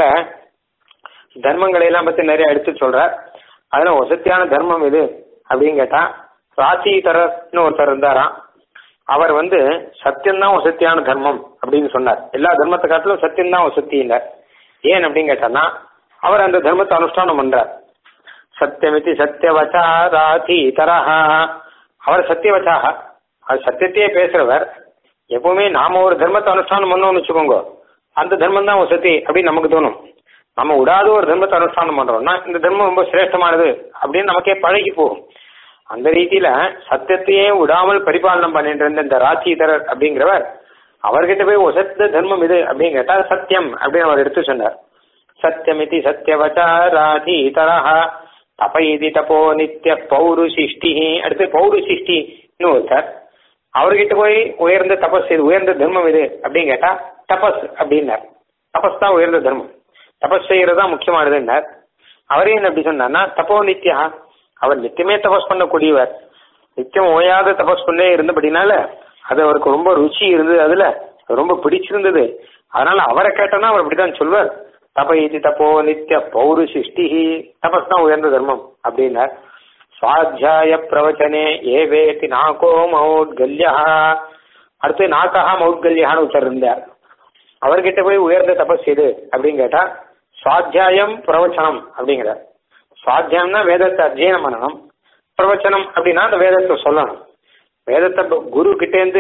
தர்மங்களை எல்லாம் பத்தி நிறைய எடுத்து சொல்றார் அதுல வசத்தியான தர்மம் இது அப்படின்னு கேட்டா ராசிதரர்னு ஒருத்தர் இருந்தாராம் அவர் வந்து சத்தியம்தான் வசத்தியான தர்மம் அப்படின்னு சொன்னார் எல்லா தர்மத்தை காட்டிலும் சத்தியம்தான் வசத்தின்னார் ஏன் அப்படின்னு கேட்டான்னா அவர் அந்த தர்மத்தை அனுஷ்டானம் பண்றார் சத்தியமிதி சத்தியவச்சா ராதீதரஹா அவர் சத்தியவச்சாக அவர் சத்தியத்தையே பேசுறவர் எப்பவுமே நாம ஒரு தர்மத்தை அனுஷ்டானம் பண்ணோம்னு வச்சுக்கோங்க அந்த தர்மம் தான் வசதி அப்படின்னு நமக்கு தோணும் நம்ம விடாத ஒரு தர்மத்தை அனுஷ்டானம் பண்றோம்னா இந்த தர்மம் ரொம்ப சிரேஷ்டமானது அப்படின்னு நமக்கே பழகி போகும் அந்த ரீதியில சத்தியத்தையே விடாமல் பரிபாலனம் பண்ணிட்டு இருந்த இந்த ராசிதரர் அப்படிங்கிறவர் அவர்கிட்ட போய் ஒசத்த தர்மம் இது அப்படின்னு கேட்டா சத்தியம் அப்படின்னு அவர் எடுத்து சொன்னார் சத்தியமிதி சத்தியவச்சா ராதீதரஹா தபைதி தபோ நித்திய பௌருசிஷ்டி அடுத்து பௌருசிஷ்டின்னு ஒருத்தர் அவர்கிட்ட போய் உயர்ந்த தபஸ் இது உயர்ந்த தர்மம் இது அப்படின்னு கேட்டா தபஸ் அப்படின்னார் தபஸ் தான் உயர்ந்த தர்மம் தபஸ் செய்யறது தான் முக்கியமானதுன்னார் அவரே என்ன அப்படி சொன்னார்னா தப்போ நித்யா அவர் நித்தியமே தபஸ் பண்ணக்கூடியவர் நித்தியம் ஓயாத தபஸ் பண்ணே இருந்தபடினால அது அவருக்கு ரொம்ப ருச்சி இருந்தது அதுல ரொம்ப பிடிச்சிருந்தது அதனால அவரை கேட்டோன்னா அவர் அப்படிதான் சொல்வார் தப இது தப்போ நித்திய பௌரு சிஷ்டி தபஸ் தான் உயர்ந்த தர்மம் அப்படின்னார் சுவாத்தியாய பிரவச்சனே ஏ வேதி நாகோ மௌத்கல்யா அடுத்து நாகா மௌத்கல்யான்னு ஒருத்தர் இருந்தார் அவர்கிட்ட போய் உயர்ந்த தபஸ் எது அப்படின்னு கேட்டா சுவாத்தியாயம் பிரவச்சனம் அப்படிங்கிறார் சுவாத்தியாயம்னா வேதத்தை அத்தியனம் பண்ணணும் பிரவச்சனம் அப்படின்னா அந்த வேதத்தை சொல்லணும் வேதத்தை குரு கிட்டேருந்து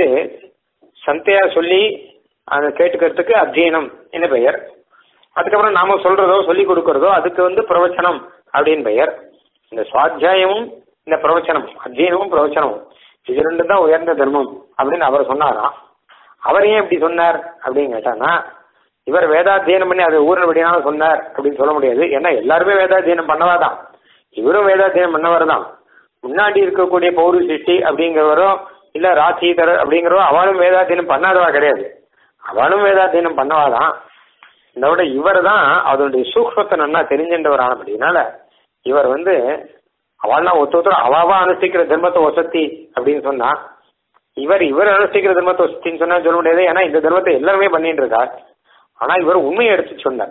சந்தையா சொல்லி அதை கேட்டுக்கிறதுக்கு அத்தியனம் என்ன பெயர் அதுக்கப்புறம் நாம சொல்றதோ சொல்லி கொடுக்கறதோ அதுக்கு வந்து பிரவச்சனம் அப்படின்னு பெயர் இந்த சுவாத்தியாயமும் இந்த பிரவச்சனம் அத்தியனமும் பிரவச்சனமும் இது ரெண்டு தான் உயர்ந்த தர்மம் அப்படின்னு அவர் சொன்னாராம் அவர் ஏன் இப்படி சொன்னார் அப்படின்னு கேட்டானா இவர் வேதாத்தியனம் பண்ணி அதை ஊரினபடினாலும் சொன்னார் அப்படின்னு சொல்ல முடியாது ஏன்னா எல்லாருமே வேதாத்தியனம் பண்ணவாதான் இவரும் வேதாத்தியனம் பண்ணவர் தான் முன்னாடி இருக்கக்கூடிய பௌரு சிஷ்டி அப்படிங்கிறவரோ இல்ல ராசீதர் அப்படிங்கிறவோ அவளும் வேதாத்தியனம் பண்ணாதவா கிடையாது அவளும் வேதாத்தியனம் பண்ணவாதான் இந்த விட இவர் தான் அதனுடைய சூக்மத்தை நல்லா தெரிஞ்சின்றவர் ஆனபடினால இவர் வந்து அவள்லாம் ஒத்து ஒருத்தர் அவாவா அனுஷ்டிக்கிற தர்மத்தை வசத்தி அப்படின்னு சொன்னா இவர் இவர் அனுஷ்டிக்கிற தர்மத்தை வசத்தின்னு சொன்னா சொல்ல முடியாது ஏன்னா இந்த தர்மத்தை எல்லாருமே பண்ணிட்டு இருக்கார் ஆனா இவர் உண்மையை எடுத்து சொன்னார்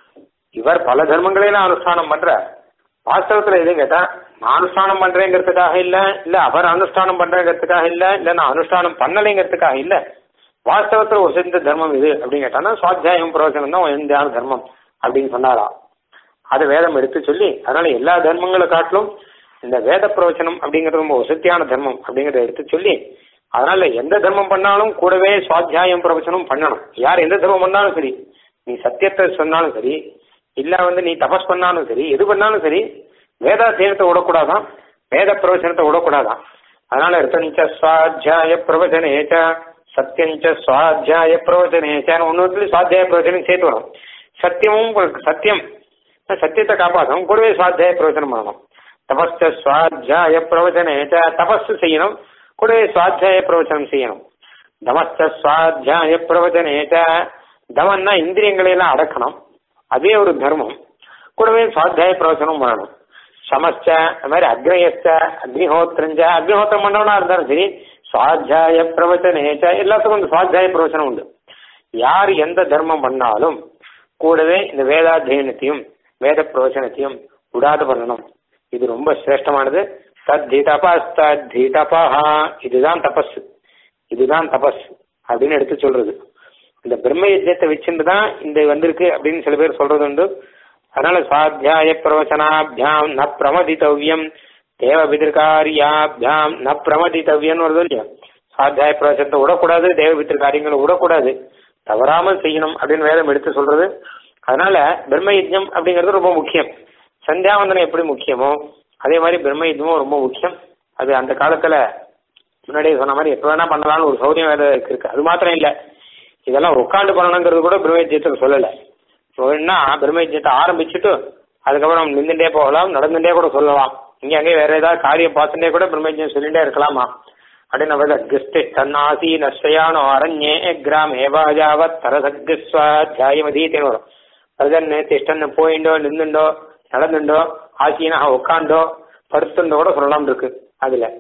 இவர் பல தர்மங்களையெல்லாம் அனுஷ்டானம் பண்ற வாஸ்தவத்துல எதுவும் கேட்டா நான் அனுஷ்டானம் பண்றேங்கிறதுக்காக இல்ல இல்ல அவர் அனுஷ்டானம் பண்றேங்கிறதுக்காக இல்ல இல்ல நான் அனுஷ்டானம் பண்ணலைங்கிறதுக்காக இல்ல வாஸ்தவத்துல ஒரு சிறந்த தர்மம் இது அப்படின்னு கேட்டானா சுவாத்தியாயம் பிரவச்சனம் தான் உயர்ந்தான தர்மம் அப்படின்னு சொன்னாராம் அது வேதம் எடுத்து சொல்லி அதனால எல்லா தர்மங்களை காட்டிலும் இந்த வேத பிரவச்சனம் அப்படிங்கிறது ரொம்ப வசதியான தர்மம் அப்படிங்கறத எடுத்து சொல்லி அதனால எந்த தர்மம் பண்ணாலும் கூடவே சுவாத்தியாயம் பிரவச்சனம் பண்ணணும் யார் எந்த தர்மம் பண்ணாலும் சரி நீ சத்தியத்தை சொன்னாலும் சரி இல்ல வந்து நீ தபஸ் பண்ணாலும் சரி எது பண்ணாலும் சரி வேதாத்தியனத்தை விடக்கூடாதான் வேத பிரவச்சனத்தை விடக்கூடாதான் அதனால எடுத்தனிச்ச சுவாத்தியாய பிரவச்சனேச்ச சத்தியஞ்ச சுவாத்தியாய பிரவச்சனேச்சான்னு ஒன்னு சுவாத்தியாய பிரவச்சனம் சேர்த்து வரும் சத்தியமும் சத்தியம் சத்தியத்தை காப்பாற்றணும் கூடவே சுவாத்தியாய பிரவச்சனம் பண்ணணும் தபஸ்த சுவாத்தியாய பிரவச்சனேச்ச தபஸ் செய்யணும் கூடவே சுவாத்தியாய பிரவச்சனம் செய்யணும் தமஸ்த சுவாத்தியாய பிரவச்சனேச்ச தமன்னா இந்திரியங்களை எல்லாம் அடக்கணும் அதே ஒரு தர்மம் கூடவே சுவாத்தியாய பிரவச்சனம் பண்ணணும் சமஸ்ச அது மாதிரி அக்னயஸ்ச அக்னிஹோத்திரஞ்ச அக்னிஹோத்திரம் பண்ணவனா இருந்தாலும் சரி சுவாத்தியாய பிரவச்சனேச்ச எல்லாத்துக்கும் இந்த சுவாத்தியாய பிரவச்சனம் உண்டு யார் எந்த தர்மம் பண்ணாலும் கூடவே இந்த வேதாத்தியனத்தையும் வேத பிரவச்சனத்தையும் விடாது பண்ணணும் இது ரொம்ப சிரேஷ்டமானது தத்தி தபஸ் தத்தி தபஹா இதுதான் தபஸ் இதுதான் தபஸ் அப்படின்னு எடுத்து சொல்றது இந்த பிரம்ம யஜ்யத்தை வச்சுட்டு தான் இந்த வந்திருக்கு அப்படின்னு சில பேர் சொல்றது உண்டு அதனால சுவாத்தியாய பிரவச்சனாபியாம் ந பிரமதித்தவ்யம் தேவ பிதிர்காரியாபியாம் ந பிரமதித்தவ்யம் வருது இல்லையா சுவாத்தியாய பிரவச்சனத்தை விடக்கூடாது தேவ பித்திருக்காரியங்களை விடக்கூடாது தவறாமல் செய்யணும் அப்படின்னு வேதம் எடுத்து சொல்றது அதனால பிரம்ம யஜ்யம் அப்படிங்கிறது ரொம்ப முக்கியம் சந்தியாவந்தனம் எப்படி முக்கியமோ அதே மாதிரி பிரம்ம யஜ்யமும் ரொம்ப முக்கியம் அது அந்த காலத்துல முன்னாடியே சொன்ன மாதிரி எப்ப வேணா பண்ணலாம்னு ஒரு சௌரியம் வேற இருக்கு அது மாத்திரம் இல்ல இதெல்லாம் உட்காந்து பண்ணணுங்கிறது கூட பிரம்மயஜ்யத்தில் சொல்லல வேணா பிரம்மயஜ்யத்தை ஆரம்பிச்சுட்டு அதுக்கப்புறம் நின்றுட்டே போகலாம் நடந்துட்டே கூட சொல்லலாம் இங்க அங்கே வேற ஏதாவது காரியம் பார்த்துட்டே கூட பிரம்மயஜ்யம் சொல்லிட்டே இருக்கலாமா அப்படின்னு நம்ம கிருஷ்டி தன்னாசி நஷ்டயானோ அரண்யே கிராமே வாஜாவத் தரசக்ஸ்வாத்தியாயமதீத்தேன்னு வரும் அதுதான் திஷ்டன்னு போயிண்டோ நின்றுண்டோ நடந்துண்டோ ஆசீனாக உட்காண்டோ படுத்துண்டோ கூட சொல்லலாம் இருக்கு அதுல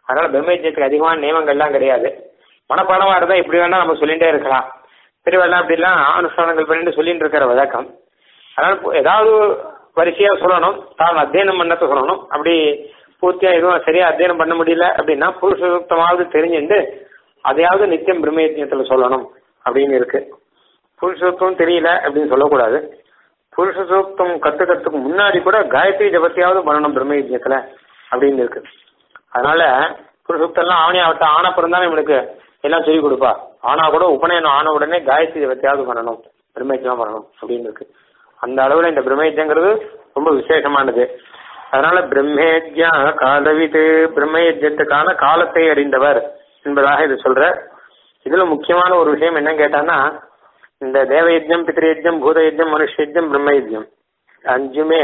அதனால பிரம்மயஜத்துக்கு அதிகமான நியமங்கள்லாம் கிடையாது மனப்பாடமா இருந்தா இப்படி வேணா நம்ம சொல்லிட்டே இருக்கலாம் திருவள்ளா அப்படிலாம் அனுஷ்டானங்கள் பண்ணிட்டு சொல்லிட்டு இருக்கிற வழக்கம் அதனால இப்போ ஏதாவது வரிசையா சொல்லணும் தான் அத்தியனம் பண்ணத்தை சொல்லணும் அப்படி பூர்த்தியா எதுவும் சரியா அத்தியனம் பண்ண முடியல அப்படின்னா புருஷ சுத்தமாவது தெரிஞ்சுட்டு அதையாவது நித்தியம் பிரம்மயஜத்துல சொல்லணும் அப்படின்னு இருக்கு புருஷ சுத்தம் தெரியல அப்படின்னு சொல்லக்கூடாது புருஷ சூக்தம் கத்துக்கிறதுக்கு முன்னாடி கூட காயத்ரி ஜபத்தையாவது பண்ணணும் பிரம்மயஜத்துல அப்படின்னு இருக்கு அதனால புருஷ சூக்தம்லாம் ஆவணி அவட்ட ஆன பிறந்தானே இவனுக்கு எல்லாம் சொல்லி கொடுப்பா ஆனா கூட உபநயனம் ஆன உடனே காயத்ரி ஜபத்தையாவது பண்ணணும் பிரம்மயஜம் பண்ணணும் அப்படின்னு இருக்கு அந்த அளவுல இந்த பிரம்மயஜங்கிறது ரொம்ப விசேஷமானது அதனால பிரம்மேஜ்யா காலவிது பிரம்மயஜத்துக்கான காலத்தை அறிந்தவர் என்பதாக இது சொல்ற இதுல முக்கியமான ஒரு விஷயம் என்ன கேட்டான்னா இந்த தேவயஜம் பித்ரயஜம் பூதயஜம் மனுஷயஜம் பிரம்மயஜம் அஞ்சுமே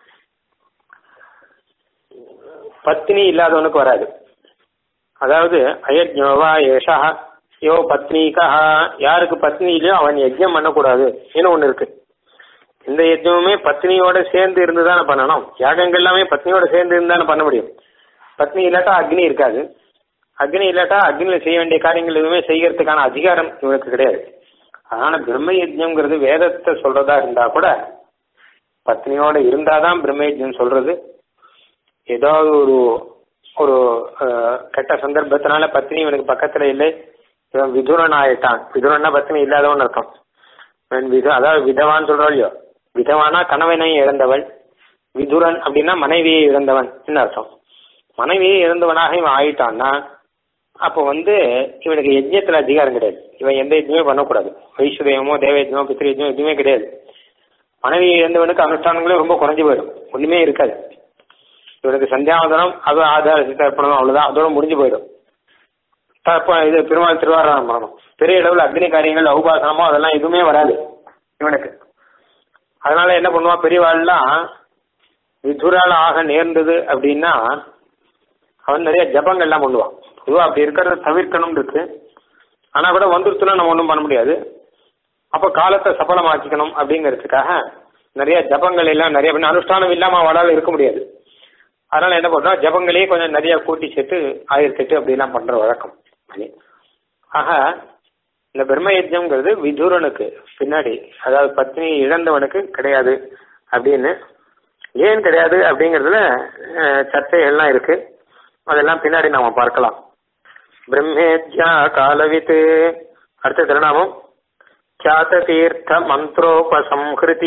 பத்னி இல்லாதவனுக்கு வராது அதாவது அயஜ்யோவா ஏஷா யோ பத்னிகா யாருக்கு பத்னி இல்லையோ அவன் யஜ்யம் பண்ணக்கூடாது இன்னும் ஒண்ணு இருக்கு இந்த யஜ்யமுமே பத்னியோட சேர்ந்து இருந்து தானே பண்ணணும் யாகங்கள் எல்லாமே பத்னியோட சேர்ந்து இருந்து தானே பண்ண முடியும் பத்னி இல்லாட்டா அக்னி இருக்காது அக்னி இல்லாட்டா அக்னியில செய்ய வேண்டிய காரியங்கள் எதுவுமே செய்யறதுக்கான அதிகாரம் இவனுக்கு கிடையாது அதனால பிரம்ம யஜ்யம்ங்கிறது வேதத்தை சொல்றதா இருந்தா கூட பத்னியோட இருந்தாதான் பிரம்ம யஜ்யம் சொல்றது ஏதாவது ஒரு ஒரு அஹ், கெட்ட சந்தர்ப்பத்தினால பத்னி இவனுக்கு பக்கத்துல இல்லை இவன் விதுரன் ஆயிட்டான் விதுரன்னா பத்னி இல்லாதவன் அர்த்தம் இவன் விது அதாவது விதவான்னு சொல்றோம் இல்லையோ விதவானா கணவனை இழந்தவள் விதுரன் அப்படின்னா மனைவியை இழந்தவன் அர்த்தம் மனைவியை இழந்தவனாக இவன் ஆயிட்டான்னா அப்போ வந்து இவனுக்கு யஜ்யத்துல அதிகாரம் கிடையாது இவன் எந்த யஜ்யமே பண்ணக்கூடாது வைஸ்வரியமோ தேவயஜ்யமோ பித்திரயஜ்யமோ எதுவுமே கிடையாது மனைவியை இழந்தவனுக்கு அனுஷ்டானங்களே ரொம்ப குறைஞ்சு போயிடும் ஒண்ணுமே இருக்காது இவனுக்கு சந்தியாவதனம் அது ஆதார சித்தர்ப்பணம் அவ்வளவுதான் அதோட முடிஞ்சு போயிடும் தப்ப இது பெருமாள் திருவாரணம் பண்ணணும் பெரிய அளவில் அக்னி காரியங்கள் உபாசனமோ அதெல்லாம் எதுவுமே வராது இவனுக்கு அதனால என்ன பண்ணுவான் பெரியவாள்லாம் விதுரால ஆக நேர்ந்தது அப்படின்னா அவன் நிறைய ஜபங்கள்லாம் பண்ணுவான் பொதுவாக அப்படி இருக்கிறத தவிர்க்கணும் இருக்கு ஆனா கூட வந்துருச்சுன்னா நம்ம ஒன்றும் பண்ண முடியாது அப்ப காலத்தை சஃலமாக்கிக்கணும் அப்படிங்கிறதுக்காக நிறைய ஜபங்கள் எல்லாம் நிறைய பண்ணி அனுஷ்டானம் இல்லாம அவளால் இருக்க முடியாது அதனால என்ன பண்றோம் ஜபங்களையே கொஞ்சம் நிறைய கூட்டி சேர்த்து ஆயிரத்தி எட்டு அப்படிலாம் பண்ற வழக்கம் அது. ஆக இந்த பிரம்ம யஜ்யம்ங்கிறது விதுரனுக்கு பின்னாடி அதாவது பத்னி இழந்தவனுக்கு கிடையாது அப்படின்னு ஏன் கிடையாது அப்படிங்கிறதுல அஹ், சர்ச்சைகள்லாம் இருக்கு அதெல்லாம் பின்னாடி நாம பார்க்கலாம் பிரம்மேத்யா காலவித் அடுத்த திருநாமம் ख्यात तीर्थ मंत्रोपसंहृति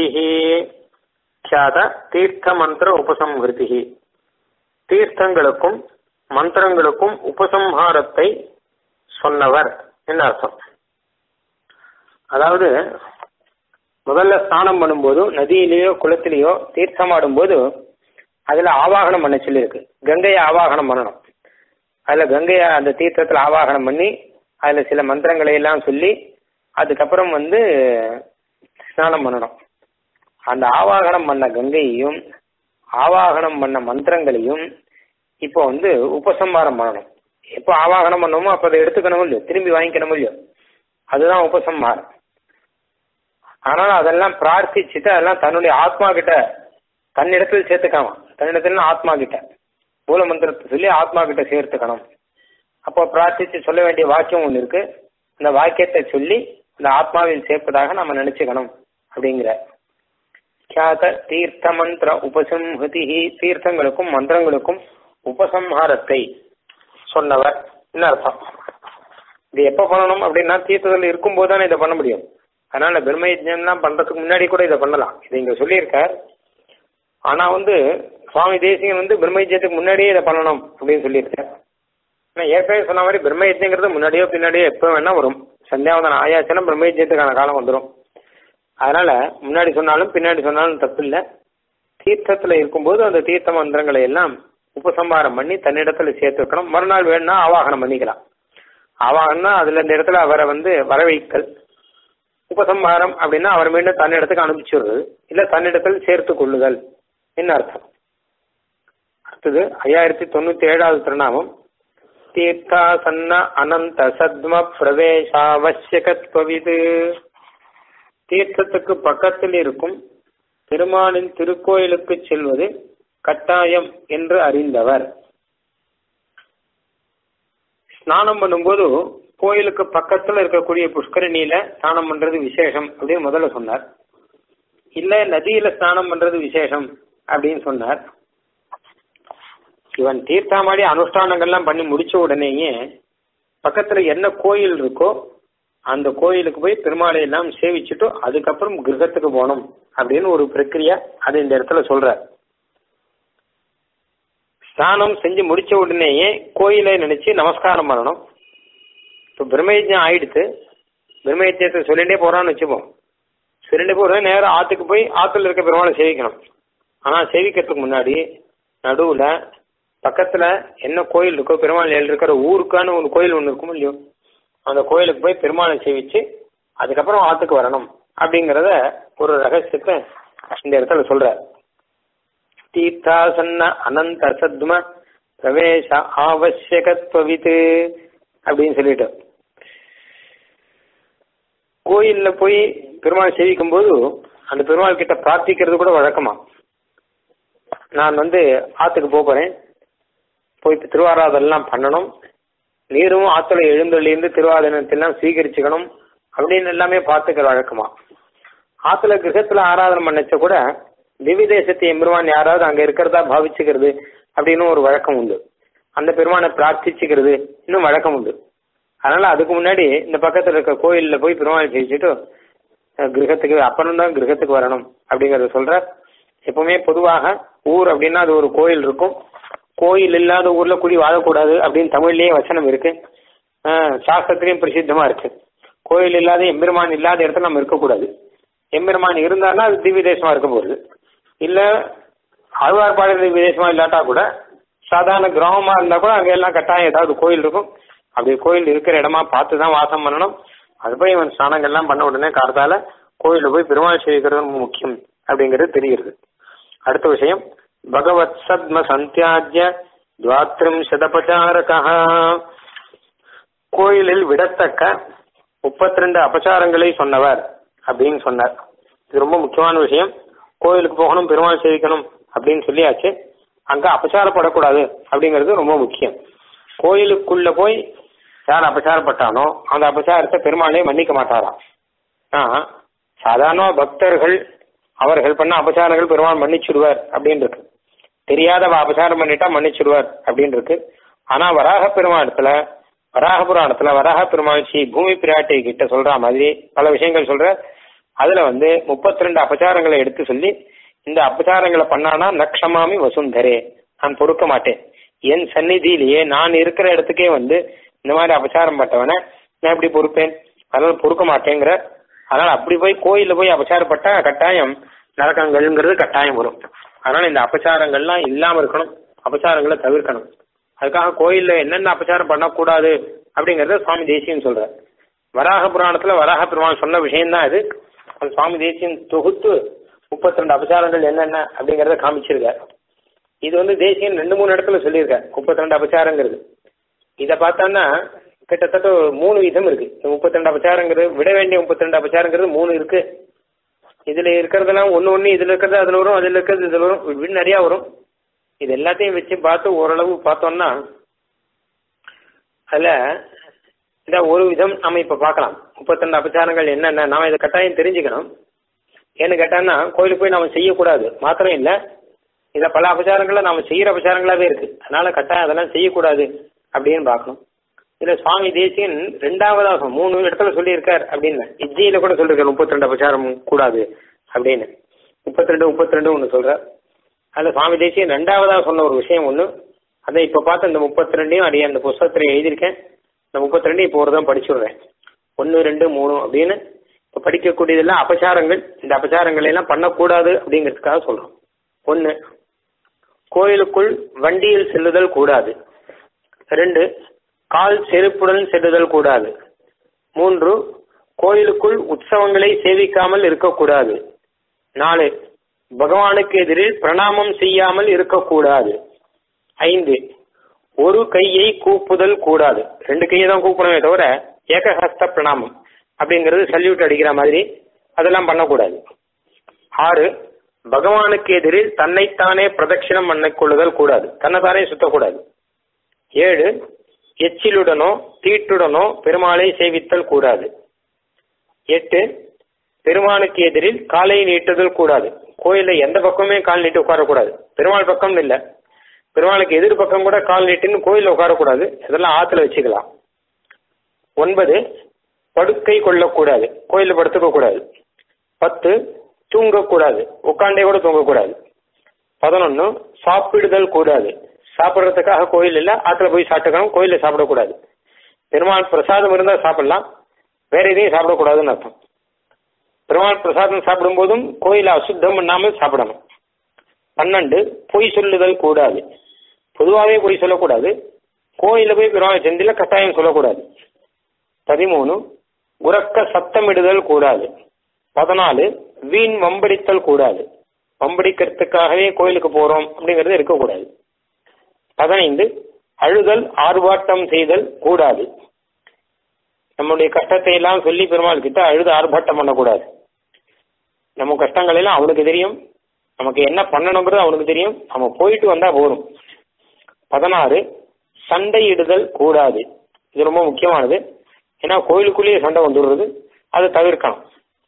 ख्यात தீர்த்த மந்திர உபசம்ஹிருதி தீர்த்தங்களுக்கும் மந்திரங்களுக்கும் உபசம்ஹாரத்தை சொன்னவர் என்ன அர்த்தம் அதாவது முதல்ல ஸ்நானம் பண்ணும்போது நதியிலேயோ குளத்திலேயோ தீர்த்தமாடும் போது அதுல ஆவாகனம் பண்ண சொல்லியிருக்கு கங்கையை ஆவாகனம் பண்ணணும் அதுல கங்கையை அந்த தீர்த்தத்துல ஆவாகனம் பண்ணி அதுல சில மந்திரங்களை எல்லாம் சொல்லி அதுக்கப்புறம் வந்து ஸ்நானம் பண்ணணும் அந்த ஆவாகனம் பண்ண கங்கையையும் ஆவாகனம் பண்ண மந்திரங்களையும் இப்போ வந்து உபசம்ஹாரம் பண்ணணும் எப்போ ஆவாகனம் பண்ணணுமோ அப்போ அதை எடுத்துக்கணும் இல்லையோ திரும்பி வாங்கிக்கணும் இல்லையோ அதுதான் உபசம்ஹாரம் ஆனால் அதெல்லாம் பிரார்த்திச்சுட்டு அதெல்லாம் தன்னுடைய ஆத்மா கிட்ட தன்னிடத்தில் சேர்த்துக்காம தன்னிடத்துல ஆத்மா கிட்ட மூல மந்திரத்தை சொல்லி ஆத்மா கிட்ட சேர்த்துக்கணும் அப்போ பிரார்த்திச்சு சொல்ல வேண்டிய வாக்கியம் ஒன்று இருக்கு அந்த வாக்கியத்தை சொல்லி இந்த ஆத்மாவில் சேர்ப்பதாக நம்ம நினைச்சுக்கணும் அப்படிங்கிற கியாத தீர்த்த மந்திர உபசம்ஹதி தீர்த்தங்களுக்கும் மந்திரங்களுக்கும் உபசம்ஹாரத்தை சொன்னவர் என்ன அர்த்தம் இது எப்ப பண்ணணும் அப்படின்னா தீர்த்தத்தில் இருக்கும்போது தானே இதை பண்ண முடியும் அதனால பிரம்ம யஜ்ஞம்லாம் பண்றதுக்கு முன்னாடி கூட இதை பண்ணலாம் இதை இங்க சொல்லியிருக்கார் ஆனா வந்து சுவாமி தேசிகன் வந்து பிரம்ம யஜ்ஞத்துக்கு முன்னாடியே இதை பண்ணணும் அப்படின்னு சொல்லியிருக்கார் ஆனா ஏற்கனவே சொன்ன மாதிரி பிரம்ம யஜ்ஞங்கிறது முன்னாடியோ பின்னாடியோ எப்போ வேணா வரும் சந்தியாவதனம் ஆயாச்சுன்னா பிரம்ம யஜ்ஞத்துக்கான காலம் வந்துடும் அதனால முன்னாடி சொன்னாலும் பின்னாடி சொன்னாலும் தப்பு இல்லை தீர்த்தத்துல இருக்கும்போது அந்த தீர்த்த மந்திரங்களை எல்லாம் உபசம்பாரம் பண்ணி தன்னிடத்துல சேர்த்து வைக்கணும் மறுநாள் வேணும்னா ஆவாகனம் பண்ணிக்கலாம் ஆவாகனம்னா அதுல இந்த இடத்துல அவரை வந்து வரவைக்கல் உபசம்ஹாரம் அப்படின்னா அவர் மீண்டும் தன்னிடத்துக்கு அனுப்பிச்சுடுறது இல்ல தன்னிடத்தில் சேர்த்து கொள்ளுதல் என்ன அர்த்தம் அடுத்தது ஐயாயிரத்தி தொண்ணூத்தி ஏழாவது திருநாமம் தீர்த்தாசன்ன அனந்த சத்ம பிரவேசாவசியகத்வவிது தீர்த்தத்துக்கு பக்கத்தில் இருக்கும் பெருமானின் திருக்கோயிலுக்கு செல்வது கட்டாயம் என்று அறிந்தவர் ஸ்நானம் பண்ணும்போது கோயிலுக்கு பக்கத்துல இருக்கக்கூடிய புஷ்கரணியில ஸ்நானம் பண்றது விசேஷம் அப்படின்னு முதல்ல சொன்னார் இல்ல நதியில ஸ்நானம் பண்றது விசேஷம் அப்படின்னு சொன்னார் இவன் தீர்த்தாமாடி அனுஷ்டானங்கள்லாம் பண்ணி முடிச்ச உடனேயே பக்கத்துல என்ன கோயில் இருக்கோ அந்த கோயிலுக்கு போய் பெருமாளை எல்லாம் சேவிச்சுட்டு அதுக்கப்புறம் கிரகத்துக்கு போகணும் அப்படின்னு ஒரு பிரக்கிரியா அது இந்த இடத்துல சொல்ற ஸ்நானம் செஞ்சு முடிச்ச உடனேயே கோயிலை நினைச்சு நமஸ்காரம் பண்ணணும் இப்போ பிரம்மயஜம் ஆயிடுத்து பிரம்மயஜத்தை சொல்லிட்டே போறான்னு வச்சுப்போம் சொல்லிட்டே போறது நேரம் ஆத்துக்கு போய் ஆத்துல இருக்க பெருமாளை சேவிக்கணும் ஆனா சேவிக்கிறதுக்கு முன்னாடி நடுவுல பக்கத்துல என்ன கோயில் இருக்கோ பெருமாள் இருக்கிற ஊருக்கான ஒரு கோயில் ஒன்று இருக்கும் இல்லையோ அந்த கோயிலுக்கு போய் பெருமாளை சேவிச்சு அதுக்கப்புறம் ஆத்துக்கு வரணும் அப்படிங்கறத ஒரு ரகசியத்தை இந்த இடத்துல சொல்ற தீர்த்தாசன்ன அனந்த சத்ம பிரவேச ஆவசியகத்வவித்து அப்படின்னு சொல்லிட்டு கோயில்ல போய் பெருமாள் சேவிக்கும் போது அந்த பெருமாள் கிட்ட பிரார்த்திக்கிறது கூட வழக்கமா நான் வந்து ஆத்துக்கு போக போறேன் போய் திருவாராதெல்லாம் பண்ணணும் நீரும் ஆத்துல எழுந்தொழிந்து திருவாதினத்தெல்லாம் சீகரிச்சுக்கணும் அப்படின்னு எல்லாமே பார்த்துக்கிற வழக்கமா ஆத்துல கிரகத்துல ஆராதனை பண்ணச்ச கூட திவ்ய தேசத்தை எம்பெருமான் யாராவது அங்க இருக்கிறதா பாவிச்சுக்கிறது அப்படின்னு ஒரு வழக்கம் உண்டு அந்த பெருமானை பிரார்த்திச்சுக்கிறது இன்னும் வழக்கம் உண்டு அதனால அதுக்கு முன்னாடி இந்த பக்கத்துல இருக்க கோயில்ல போய் பெருமானை ஜெயிச்சுட்டு கிரகத்துக்கு அப்புறம் தான் கிரகத்துக்கு வரணும் அப்படிங்கறத சொல்ற எப்பவுமே பொதுவாக ஊர் அப்படின்னா அது ஒரு கோயில் இருக்கும் கோயில் இல்லாத ஊர்ல குடி வாழக்கூடாது அப்படின்னு தமிழ்லயே வசனம் இருக்கு சாஸ்திரத்திலையும் பிரசித்தமா இருக்கு கோயில் இல்லாத எம்பெருமான் இல்லாத இடத்துல நம்ம இருக்கக்கூடாது எம்பெருமான் இருந்தாருன்னா அது திவ்ய தேசமா இருக்க போகுது இல்ல ஆழ்வார்பாடு திவ்ய தேசமா இல்லாட்டா கூட சாதாரண கிராமமா இருந்தா கூட அங்க எல்லாம் கட்டாயம் ஏதாவது கோயில் இருக்கும் அப்படி கோயில் இருக்கிற இடமா பார்த்து தான் வாசம் பண்ணணும் அது போய் இவன் ஸ்நானங்கள்லாம் பண்ண உடனே காலத்தால கோயில போய் பெருமாள் சேவிக்கிறது ரொம்ப முக்கியம் அப்படிங்கிறது தெரிகிறது அடுத்த விஷயம் பகவத் சத்ம சந்தியாஜ்ய துவாத்திரம் சதபச்சாரகா கோயிலில் விடத்தக்க முப்பத்தி ரெண்டு அபச்சாரங்களை சொன்னவர் அப்படின்னு சொன்னார் இது ரொம்ப முக்கியமான விஷயம் கோயிலுக்கு போகணும் பெருமாள் சேவிக்கணும் அப்படின்னு சொல்லியாச்சு அங்க அபச்சாரப்படக்கூடாது அப்படிங்கிறது ரொம்ப முக்கியம் கோயிலுக்குள்ள போய் யார் அபச்சாரப்பட்டானோ அந்த அபச்சாரத்தை பெருமாளே மன்னிக்க மாட்டாராம் ஆனா சாதாரண பக்தர்கள் அவர்கள் பண்ண அபச்சாரங்கள் பெருமாள் மன்னிச்சுடுவார் அப்படின்னு இருக்கு தெரியாத அபசாரம் பண்ணிட்டா மன்னிச்சிடுவார் அப்படின்னு இருக்கு ஆனா வராக பெருமாளத்துல வராக புராணத்துல வராக பெருமாள் ஸ்ரீ பூமி பிராட்டி கிட்ட சொல்ற மாதிரி பல விஷயங்கள் சொல்ற அதுல வந்து முப்பத்தி ரெண்டு அபச்சாரங்களை எடுத்து சொல்லி இந்த அபச்சாரங்களை பண்ணானா நக்ஷமாமி வசுந்தரே நான் பொறுக்க மாட்டேன் என் சந்நிதியிலேயே நான் இருக்கிற இடத்துக்கே வந்து இந்த மாதிரி அபச்சாரம் பட்டவனை நான் எப்படி பொறுப்பேன் அதனால பொறுக்க மாட்டேங்கிற அதனால அப்படி போய் கோயில்ல போய் அபச்சாரப்பட்டா கட்டாயம் நரக்கங்கள்ங்கிறது கட்டாயம் வரும் அதனால இந்த அபச்சாரங்கள்லாம் இல்லாம இருக்கணும் அபச்சாரங்களை தவிர்க்கணும் அதுக்காக கோயில்ல என்னென்ன அபச்சாரம் பண்ணக்கூடாது அப்படிங்கறத சுவாமி தேசியம் சொல்ற வராக புராணத்துல வராக பெருமாள் சொன்ன விஷயம்தான் இது அந்த சுவாமி தேசியம் தொகுத்து முப்பத்தி ரெண்டு அபச்சாரங்கள் என்னென்ன அப்படிங்கறத காமிச்சிருக்கார் இது வந்து தேசியம் ரெண்டு மூணு இடத்துல சொல்லியிருக்கார் முப்பத்தி ரெண்டு அபச்சாரங்கிறது இதை பார்த்தோம்னா கிட்டத்தட்ட ஒரு மூணு விதம் இருக்கு முப்பத்தி ரெண்டு அபச்சாரங்கிறது விட வேண்டிய முப்பத்தி ரெண்டு அபச்சாரங்கிறது மூணு இருக்கு இதுல இருக்கிறதெல்லாம் ஒண்ணு ஒண்ணு இதுல இருக்கிறது அதுல வரும் அதுல இருக்கிறது இதுல வரும் இப்படின்னு நிறைய வரும் இது எல்லாத்தையும் வச்சு பார்த்து ஓரளவு பார்த்தோம்னா அதுல இந்த ஒரு விதம் நம்ம இப்ப பார்க்கலாம் முப்பத்தி ரெண்டு அபச்சாரங்கள் என்னென்ன நாம இதை கட்டாயம் தெரிஞ்சுக்கணும் ஏன்னு கேட்டான்னா கோயிலுக்கு போய் நாம செய்யக்கூடாது மாத்திரம் இல்ல இதுல பல அபச்சாரங்களை நாம செய்யற அபச்சாரங்களாவே இருக்கு அதனால கட்டாயம் அதெல்லாம் செய்யக்கூடாது அப்படின்னு பார்க்கணும் இதுல சுவாமி தேசியன் ரெண்டாவதாக மூணு இடத்துல சொல்லியிருக்கார் அப்படின்னு இஜ்ஜியில கூட சொல்லிருக்காரு முப்பத்தி ரெண்டு அபச்சாரம் கூடாது அப்படின்னு முப்பத்தி ரெண்டு முப்பத்தி ரெண்டு ஒன்று சொல்றார் அதுல சுவாமி தேசியன் ரெண்டாவதாக சொன்ன ஒரு விஷயம் ஒன்று அதை இப்ப பார்த்து இந்த முப்பத்தி ரெண்டையும் அடைய அந்த புஸ்தகத்துல எழுதியிருக்கேன் இந்த முப்பத்தி ரெண்டு இப்போ ஒரு தான் படிச்சுடுறேன் ஒன்று ரெண்டு மூணு அப்படின்னு இப்போ படிக்கக்கூடியதெல்லாம் அபச்சாரங்கள் இந்த அபச்சாரங்களை எல்லாம் பண்ணக்கூடாது அப்படிங்கிறதுக்காக சொல்றோம் ஒன்று கோயிலுக்குள் வண்டியில் செல்லுதல் கூடாது ரெண்டு கால் செருப்புடன் செல்லுதல் கூடாது மூன்று கோயிலுக்குள் உற்சவங்களை சேவிக்காமல் இருக்கக்கூடாது நாலு பகவானுக்கு எதிரில் பிரணாமம் செய்யாமல் இருக்கக்கூடாது ஐந்து ஒரு கையை கூப்புதல் கூடாது ரெண்டு கையை தான் கூப்பிடணுமே தவிர ஏகஹஸ்த பிரணாமம் அப்படிங்கிறது சல்யூட் அடிக்கிற மாதிரி அதெல்லாம் பண்ணக்கூடாது ஆறு பகவானுக்கு எதிரில் தன்னைத்தானே பிரதட்சிணம் பண்ணிக்கொள்ளுதல் கூடாது தன்னைத்தானே சுத்தக்கூடாது ஏழு எச்சிலுடனோ தீட்டுடனோ பெருமாளை சேவித்தல் கூடாது எட்டு பெருமானுக்கு எதிரில் காலை நீட்டுதல் கூடாது கோயில்ல எந்த பக்கமே கால் நீட்டி உட்காரக்கூடாது பெருமாள் பக்கம் இல்ல பெருமாளுக்கு எதிர் பக்கம் கூட கால் நீட்டுன்னு கோயில்ல உட்காரக்கூடாது இதெல்லாம் ஆத்துல வச்சுக்கலாம் ஒன்பது படுக்கை கொள்ளக்கூடாது கோயில்ல படுத்துக்க கூடாது பத்து தூங்கக்கூடாது உட்காண்டே கூட தூங்கக்கூடாது பதினொன்னு சாப்பிடுதல் கூடாது சாப்பிடுறதுக்காக கோயில் இல்ல ஆத்துல போய் சாப்பிட்டுக்கணும் கோயில்ல சாப்பிடக்கூடாது பெருமாள் பிரசாதம் இருந்தா சாப்பிடலாம் வேற எதையும் சாப்பிடக்கூடாதுன்னு அர்த்தம் பெருமாள் பிரசாதம் சாப்பிடும் போதும் கோயில அசுத்தம் பண்ணாமல் சாப்பிடணும் பன்னெண்டு பொய் சொல்லுதல் கூடாது பொதுவாகவே பொய் சொல்லக்கூடாது கோயில போய் பெருமாள் செந்தில கட்டாயம் சொல்லக்கூடாது பதிமூணு உறக்க சத்தமிடுதல் கூடாது பதினாலு வீண் வம்படித்தல் கூடாது வம்படிக்கிறதுக்காகவே கோயிலுக்கு போறோம் அப்படிங்கிறது இருக்கக்கூடாது பதினைந்து அழுதல் ஆர்ப்பாட்டம் செய்தல் கூடாது நம்முடைய கஷ்டத்தை எல்லாம் சொல்லி பெருமாள் கிட்ட அழுது ஆர்ப்பாட்டம் பண்ணக்கூடாது நம்ம கஷ்டங்கள் எல்லாம் அவனுக்கு தெரியும் நமக்கு என்ன பண்ணணுங்கிறது அவனுக்கு தெரியும் நம்ம போயிட்டு வந்தா போதும் பதினாறு சண்டையிடுதல் கூடாது இது ரொம்ப முக்கியமானது ஏன்னா கோயிலுக்குள்ளேயே சண்டை வந்துடுறது அதை தவிர்க்கணும்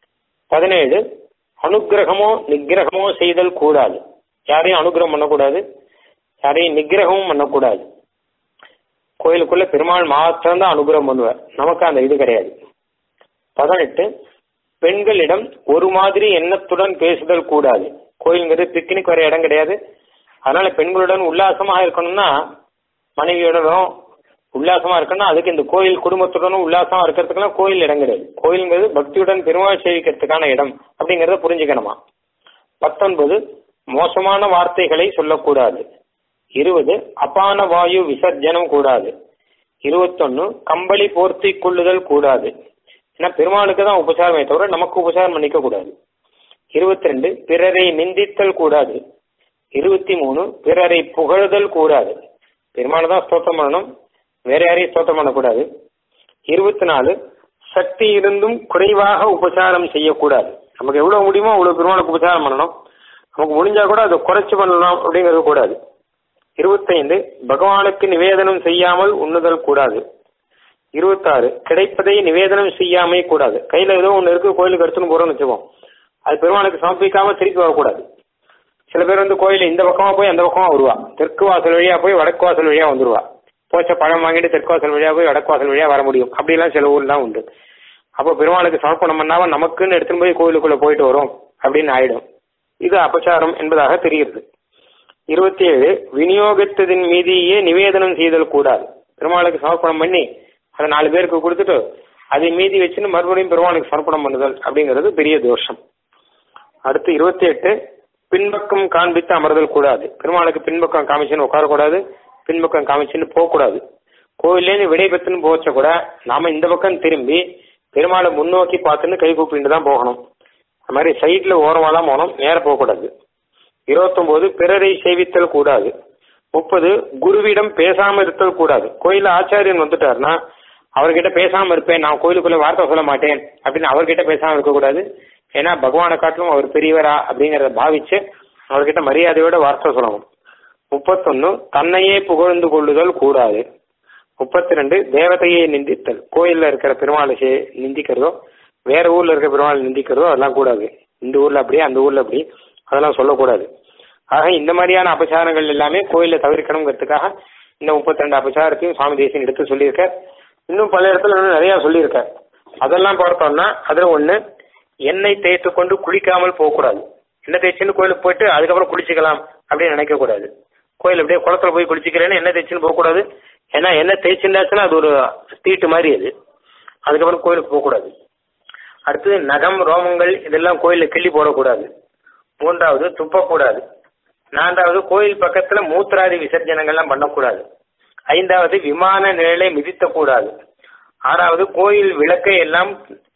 பதினேழு அனுகிரகமோ நிகிரகமோ செய்தல் கூடாது யாரையும் அனுகிரகம் பண்ணக்கூடாது யாரையும் நிகிரகமும் பண்ணக்கூடாது கோயிலுக்குள்ள பெருமாள் மாத்திரம் தான் அனுகிரகம் பண்ணுவார் நமக்கு அந்த இது கிடையாது பதினெட்டு பெண்களிடம் ஒரு மாதிரி எண்ணத்துடன் பேசுதல் கூடாது கோயிலுங்கிறது பிக்னிக் வர இடம் கிடையாது அதனால பெண்களுடன் உல்லாசமாக இருக்கணும்னா மனைவியுடனும் உல்லாசமா இருக்கணும்னா அதுக்கு இந்த கோயில் குடும்பத்துடனும் உல்லாசமா இருக்கிறதுக்கெல்லாம் கோயில் இடம் கிடையாது கோயிலுங்கிறது பக்தியுடன் பெருமாள் சேவிக்கிறதுக்கான இடம் அப்படிங்கறத புரிஞ்சுக்கணுமா பத்தொன்பது மோசமான வார்த்தைகளை சொல்லக்கூடாது இருபது அபான வாயு விசர்ஜனம் கூடாது இருபத்தொன்னு கம்பளி போர்த்தி கொள்ளுதல் கூடாது ஏன்னா பெருமாளுக்கு தான் உபசாரமே தவிர நமக்கு உபசாரம் பண்ணிக்க கூடாது இருபத்தி ரெண்டு பிறரை நிந்தித்தல் கூடாது இருபத்தி மூணு பிறரை புகழுதல் கூடாது பெருமாள் தான் ஸ்தோத்திரம் பண்ணணும் வேற யாரையும் ஸ்தோத்திரம் பண்ணக்கூடாது இருபத்தி நாலு சக்தி இருந்தும் குறைவாக உபசாரம் செய்யக்கூடாது நமக்கு எவ்வளவு முடியுமோ அவ்வளவு பெருமாளுக்கு உபசாரம் பண்ணணும் நமக்கு முடிஞ்சா கூட அதை குறைச்சு பண்ணலாம் அப்படிங்கிறது கூடாது இருபத்தைந்து பகவானுக்கு நிவேதனம் செய்யாமல் உண்ணுதல் கூடாது இருபத்தாறு கிடைப்பதை நிவேதனம் செய்யாமே கூடாது கையில ஏதோ ஒண்ணு இருக்கு கோயிலுக்கு எடுத்துன்னு போறோம்னு வச்சுக்கோம் அது பெருமாளுக்கு சமர்ப்பிக்காம திருப்பி வரக்கூடாது சில பேர் வந்து கோயில் இந்த பக்கமா போய் அந்த பக்கமா வருவா தெற்கு வாசல் வழியா போய் வடக்கு வாசல் வழியா வந்துருவா போச்ச பழம் வாங்கிட்டு தெற்கு வாசல் வழியா போய் வடக்கு வாசல் வழியா வர முடியும் அப்படிலாம் சில ஊர்லாம் உண்டு அப்போ பெருமாளுக்கு சமர்ப்பணம் பண்ணாம நமக்குன்னு எடுத்துன்னு போய் கோயிலுக்குள்ள போயிட்டு வரும் அப்படின்னு ஆயிடும் இது அபச்சாரம் என்பதாக தெரிகிறது இருபத்தி ஏழு விநியோகித்ததின் மீதியே நிவேதனம் செய்தல் கூடாது பெருமாளுக்கு சமர்ப்பணம் பண்ணி அதை நாலு பேருக்கு கொடுத்துட்டு அதை மீதி வச்சுன்னு மறுபடியும் பெருமாளுக்கு சமர்ப்பணம் பண்ணுதல் அப்படிங்கிறது பெரிய தோஷம் அடுத்து இருபத்தி எட்டு பின்பக்கம் காண்பித்து அமர்தல் கூடாது பெருமாளுக்கு பின்பக்கம் காமிச்சுன்னு உட்காரக்கூடாது பின்பக்கம் காமிச்சுன்னு போகக்கூடாது கோவிலேருந்து விடை பெற்றுன்னு போச்ச கூட நாம இந்த பக்கம் திரும்பி பெருமாளை முன்னோக்கி பார்த்துன்னு கை கூப்பிட்டு தான் போகணும் அது மாதிரி சைட்ல ஓரமா தான் போகணும் நேர போகக்கூடாது இருபத்தொன்பது பிறரை சேவித்தல் கூடாது முப்பது குருவிடம் பேசாம இருத்தல் கூடாது கோயில ஆச்சாரியன் வந்துட்டாருன்னா அவர்கிட்ட பேசாம இருப்பேன் நான் கோயிலுக்குள்ள வார்த்தை சொல்ல மாட்டேன் அப்படின்னு அவர்கிட்ட பேசாம இருக்கக்கூடாது ஏன்னா பகவானை காட்டிலும் அவர் பெரியவரா அப்படிங்கறத பாவிச்சு அவர்கிட்ட மரியாதையோட வார்த்தை சொல்லணும் முப்பத்தொன்னு தன்னையே புகழ்ந்து கொள்ளுதல் கூடாது முப்பத்தி ரெண்டு தேவதையை நிந்தித்தல் கோயில்ல இருக்கிற பெருமாளை சே- நிந்திக்கிறதோ வேற ஊர்ல இருக்கிற பெருமாளை நிந்திக்கிறதோ அதெல்லாம் கூடாது இந்த ஊர்ல அப்படி அந்த ஊர்ல அப்படி அதெல்லாம் சொல்லக்கூடாது ஆக இந்த மாதிரியான அபச்சாரங்கள் எல்லாமே கோயில தவிர்க்கணுங்கிறதுக்காக இந்த முப்பத்தி ரெண்டு அபச்சாரத்தையும் சுவாமி தேசியன் எடுத்து சொல்லியிருக்கார் இன்னும் பல இடத்துல இன்னும் நிறைய சொல்லியிருக்கார் அதெல்லாம் பார்த்தோம்னா அதுல ஒண்ணு எண்ணெய் தேய்த்து கொண்டு குளிக்காமல் போகக்கூடாது எண்ணெய் தேய்ச்சின்னு கோயிலுக்கு போயிட்டு அதுக்கப்புறம் குளிச்சுக்கலாம் அப்படின்னு நினைக்க கூடாது கோயில் அப்படியே குளத்துல போய் குளிச்சுக்கிறேன்னு எண்ணெய் தேய்ச்சின்னு போகக்கூடாது ஏன்னா எண்ணெய் தேய்ச்சிருந்தாச்சுன்னா அது ஒரு தீட்டு மாதிரி அது அதுக்கப்புறம் கோயிலுக்கு போகக்கூடாது அடுத்தது நகம் ரோமங்கள் இதெல்லாம் கோயில்ல கிள்ளி போடக்கூடாது மூன்றாவது துப்பக்கூடாது நான்காவது கோயில் பக்கத்துல மூத்திராதி விசர்ஜனங்கள்லாம் பண்ணக்கூடாது ஐந்தாவது விமான நிழலை மிதித்தக்கூடாது ஆறாவது கோயில் விளக்கை எல்லாம்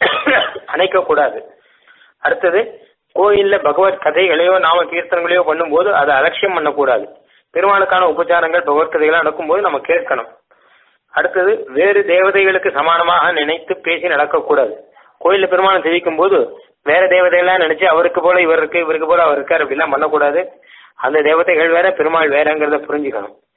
அணைக்க கூடாது அடுத்தது கோயில்ல பகவத் கதைகளையோ நாம கீர்த்தனங்களையோ பண்ணும்போது அதை அலட்சியம் பண்ணக்கூடாது பெருமாளுக்கான உபச்சாரங்கள் பகவத் கதைகள் நடக்கும்போது நம்ம கேட்கணும் அடுத்தது வேறு தேவதைகளுக்கு சமானமாக நினைத்து பேசி நடக்கக்கூடாது கோயில்ல பெருமாளை தெரிவிக்கும் போது வேற தேவதைகள்லாம் நினைச்சு அவருக்கு போல இவர் இருக்கு இவருக்கு போல அவர் இருக்காரு அப்படிலாம் பண்ணக்கூடாது அந்த தேவதைகள் வேற பெருமாள் வேறங்கிறத புரிஞ்சுக்கணும்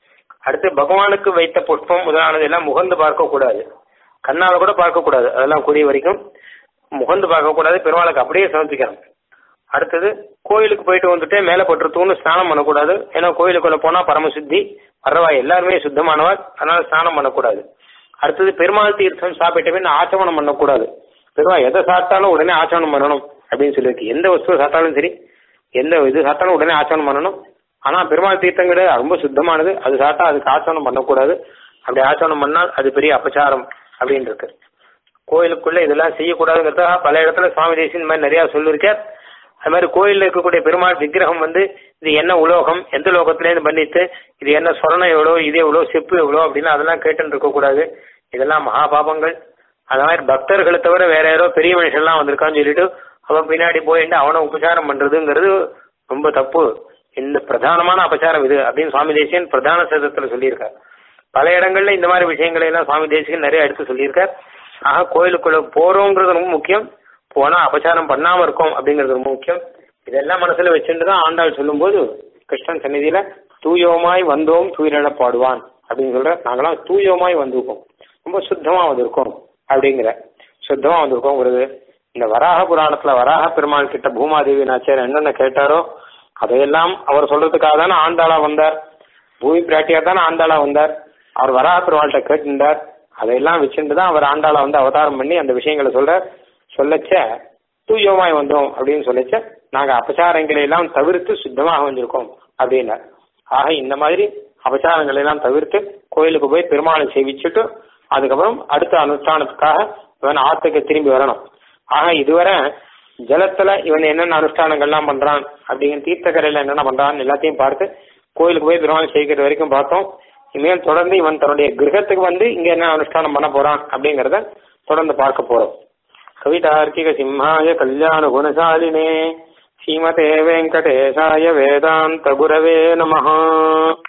அடுத்து பகவானுக்கு வைத்த புஷ்பம் முதலானது எல்லாம் முகந்து பார்க்க கூடாது கண்ணால கூட பார்க்க கூடாது அதெல்லாம் கூடிய வரைக்கும் முகந்து பார்க்க கூடாது பெருமாளுக்கு அப்படியே சமர்ப்பிக்கணும் அடுத்தது கோயிலுக்கு போயிட்டு வந்துட்டு மேல போட்டு தூணு ஸ்நானம் பண்ணக்கூடாது ஏன்னா கோயிலுக்குள்ள போனா பரமசுத்தி வர்றவா எல்லாருமே சுத்தமானவர் அதனால ஸ்நானம் பண்ணக்கூடாது அடுத்தது பெருமாள் தீர்த்தம் சாப்பிட்ட பின் ஆச்சமனம் பண்ணக்கூடாது பெருமாள் எதை சாப்பிட்டாலும் உடனே ஆச்சமனம் பண்ணணும் அப்படின்னு சொல்லியிருக்கு எந்த வஸ்துவை சாப்பிட்டாலும் சரி எந்த இது சாப்பிட்டாலும் உடனே ஆச்சமனம் பண்ணணும் ஆனா பெருமாள் தீர்த்தம் கிடையாது ரொம்ப சுத்தமானது அது சாப்பிட்டா அதுக்கு ஆச்சமனம் பண்ணக்கூடாது அப்படி ஆச்சமனம் பண்ணால் அது பெரிய அபச்சாரம் அப்படின்னு இருக்கு கோயிலுக்குள்ள இதெல்லாம் செய்யக்கூடாதுங்கிறதுக்காக பல இடத்துல சுவாமி தேசியம் இந்த மாதிரி நிறைய சொல்லியிருக்கார் அது மாதிரி கோயில்ல இருக்கக்கூடிய பெருமாள் விக்கிரகம் வந்து இது என்ன உலோகம் எந்த லோகத்திலேருந்து பண்ணிட்டு இது என்ன சொரணம் எவ்வளோ இது எவ்வளோ செப்பு எவ்வளோ அப்படின்னு அதெல்லாம் கேட்டுன்னு இருக்கக்கூடாது இதெல்லாம் மகாபாபங்கள் அந்த மாதிரி பக்தர்களை தவிர வேற யாரோ பெரிய மனுஷன்லாம் வந்திருக்கான்னு சொல்லிட்டு அவன் பின்னாடி போயிட்டு அவனை உபச்சாரம் பண்றதுங்கிறது ரொம்ப தப்பு இந்த பிரதானமான அபச்சாரம் இது அப்படின்னு சுவாமி தேசியன் பிரதான சதத்துல சொல்லியிருக்கார் பல இடங்கள்ல இந்த மாதிரி விஷயங்களை எல்லாம் சுவாமி தேசிகன் நிறைய எடுத்து சொல்லியிருக்கார் ஆக கோயிலுக்குள்ள போறோங்கிறது ரொம்ப முக்கியம் போனா அபச்சாரம் பண்ணாம இருக்கும் அப்படிங்கிறது ரொம்ப முக்கியம் இதெல்லாம் மனசுல வச்சுட்டு தான் ஆண்டாள் சொல்லும்போது கிருஷ்ணன் சந்நிதியில தூயோமாய் வந்தோம் தூயிலென பாடுவான் அப்படின்னு சொல்ற நாங்களாம் தூயோமாய் வந்திருக்கோம் ரொம்ப சுத்தமா வந்திருக்கோம் அப்படிங்கிற சுத்தமா வந்திருக்கோங்கிறது இந்த வராக புராணத்துல வராக பெருமாள் கிட்ட பூமாதேவி நாச்சியார் என்னென்ன கேட்டாரோ அதையெல்லாம் அவர் சொல்றதுக்காக தானே ஆண்டாளா வந்தார் பூமி பிராட்டியார் தானே ஆண்டாளா வந்தார் அவர் வராக பெருமாள்கிட்ட கேட்டுட்டார் அதையெல்லாம் வச்சுட்டு தான் அவர் ஆண்டாளா வந்து அவதாரம் பண்ணி அந்த விஷயங்களை சொல்றார் சொல்லச்ச தூயோமாய் வந்தோம் அப்படின்னு சொல்லச்ச நாங்க அபச்சாரங்களை எல்லாம் தவிர்த்து சுத்தமாக வந்திருக்கோம் அப்படின்னார் ஆக இந்த மாதிரி அபச்சாரங்களை எல்லாம் தவிர்த்து கோயிலுக்கு போய் பெருமாளை சேவிச்சுட்டு அதுக்கப்புறம் அடுத்த அனுஷ்டானத்துக்காக இவன் ஆத்துக்கு திரும்பி வரணும் ஆக இதுவரை ஜலத்துல இவன் என்னென்ன அனுஷ்டானங்கள்லாம் பண்றான் அப்படிங்கிற தீர்த்தக்கரையில என்னென்ன பண்றான் எல்லாத்தையும் பார்த்து கோயிலுக்கு போய் பெருமாள் செய்கிற வரைக்கும் பார்த்தோம் இனிமேல் தொடர்ந்து இவன் தன்னுடைய கிரகத்துக்கு வந்து இங்க என்ன அனுஷ்டானம் பண்ண போறான் அப்படிங்கறத தொடர்ந்து பார்க்க போறோம் கவிதார்க்கிக சிம்ஹாய கல்யாண குணசாலினே ஸ்ரீமதே வெங்கடேசாய வேதாந்த குரவே நமஹா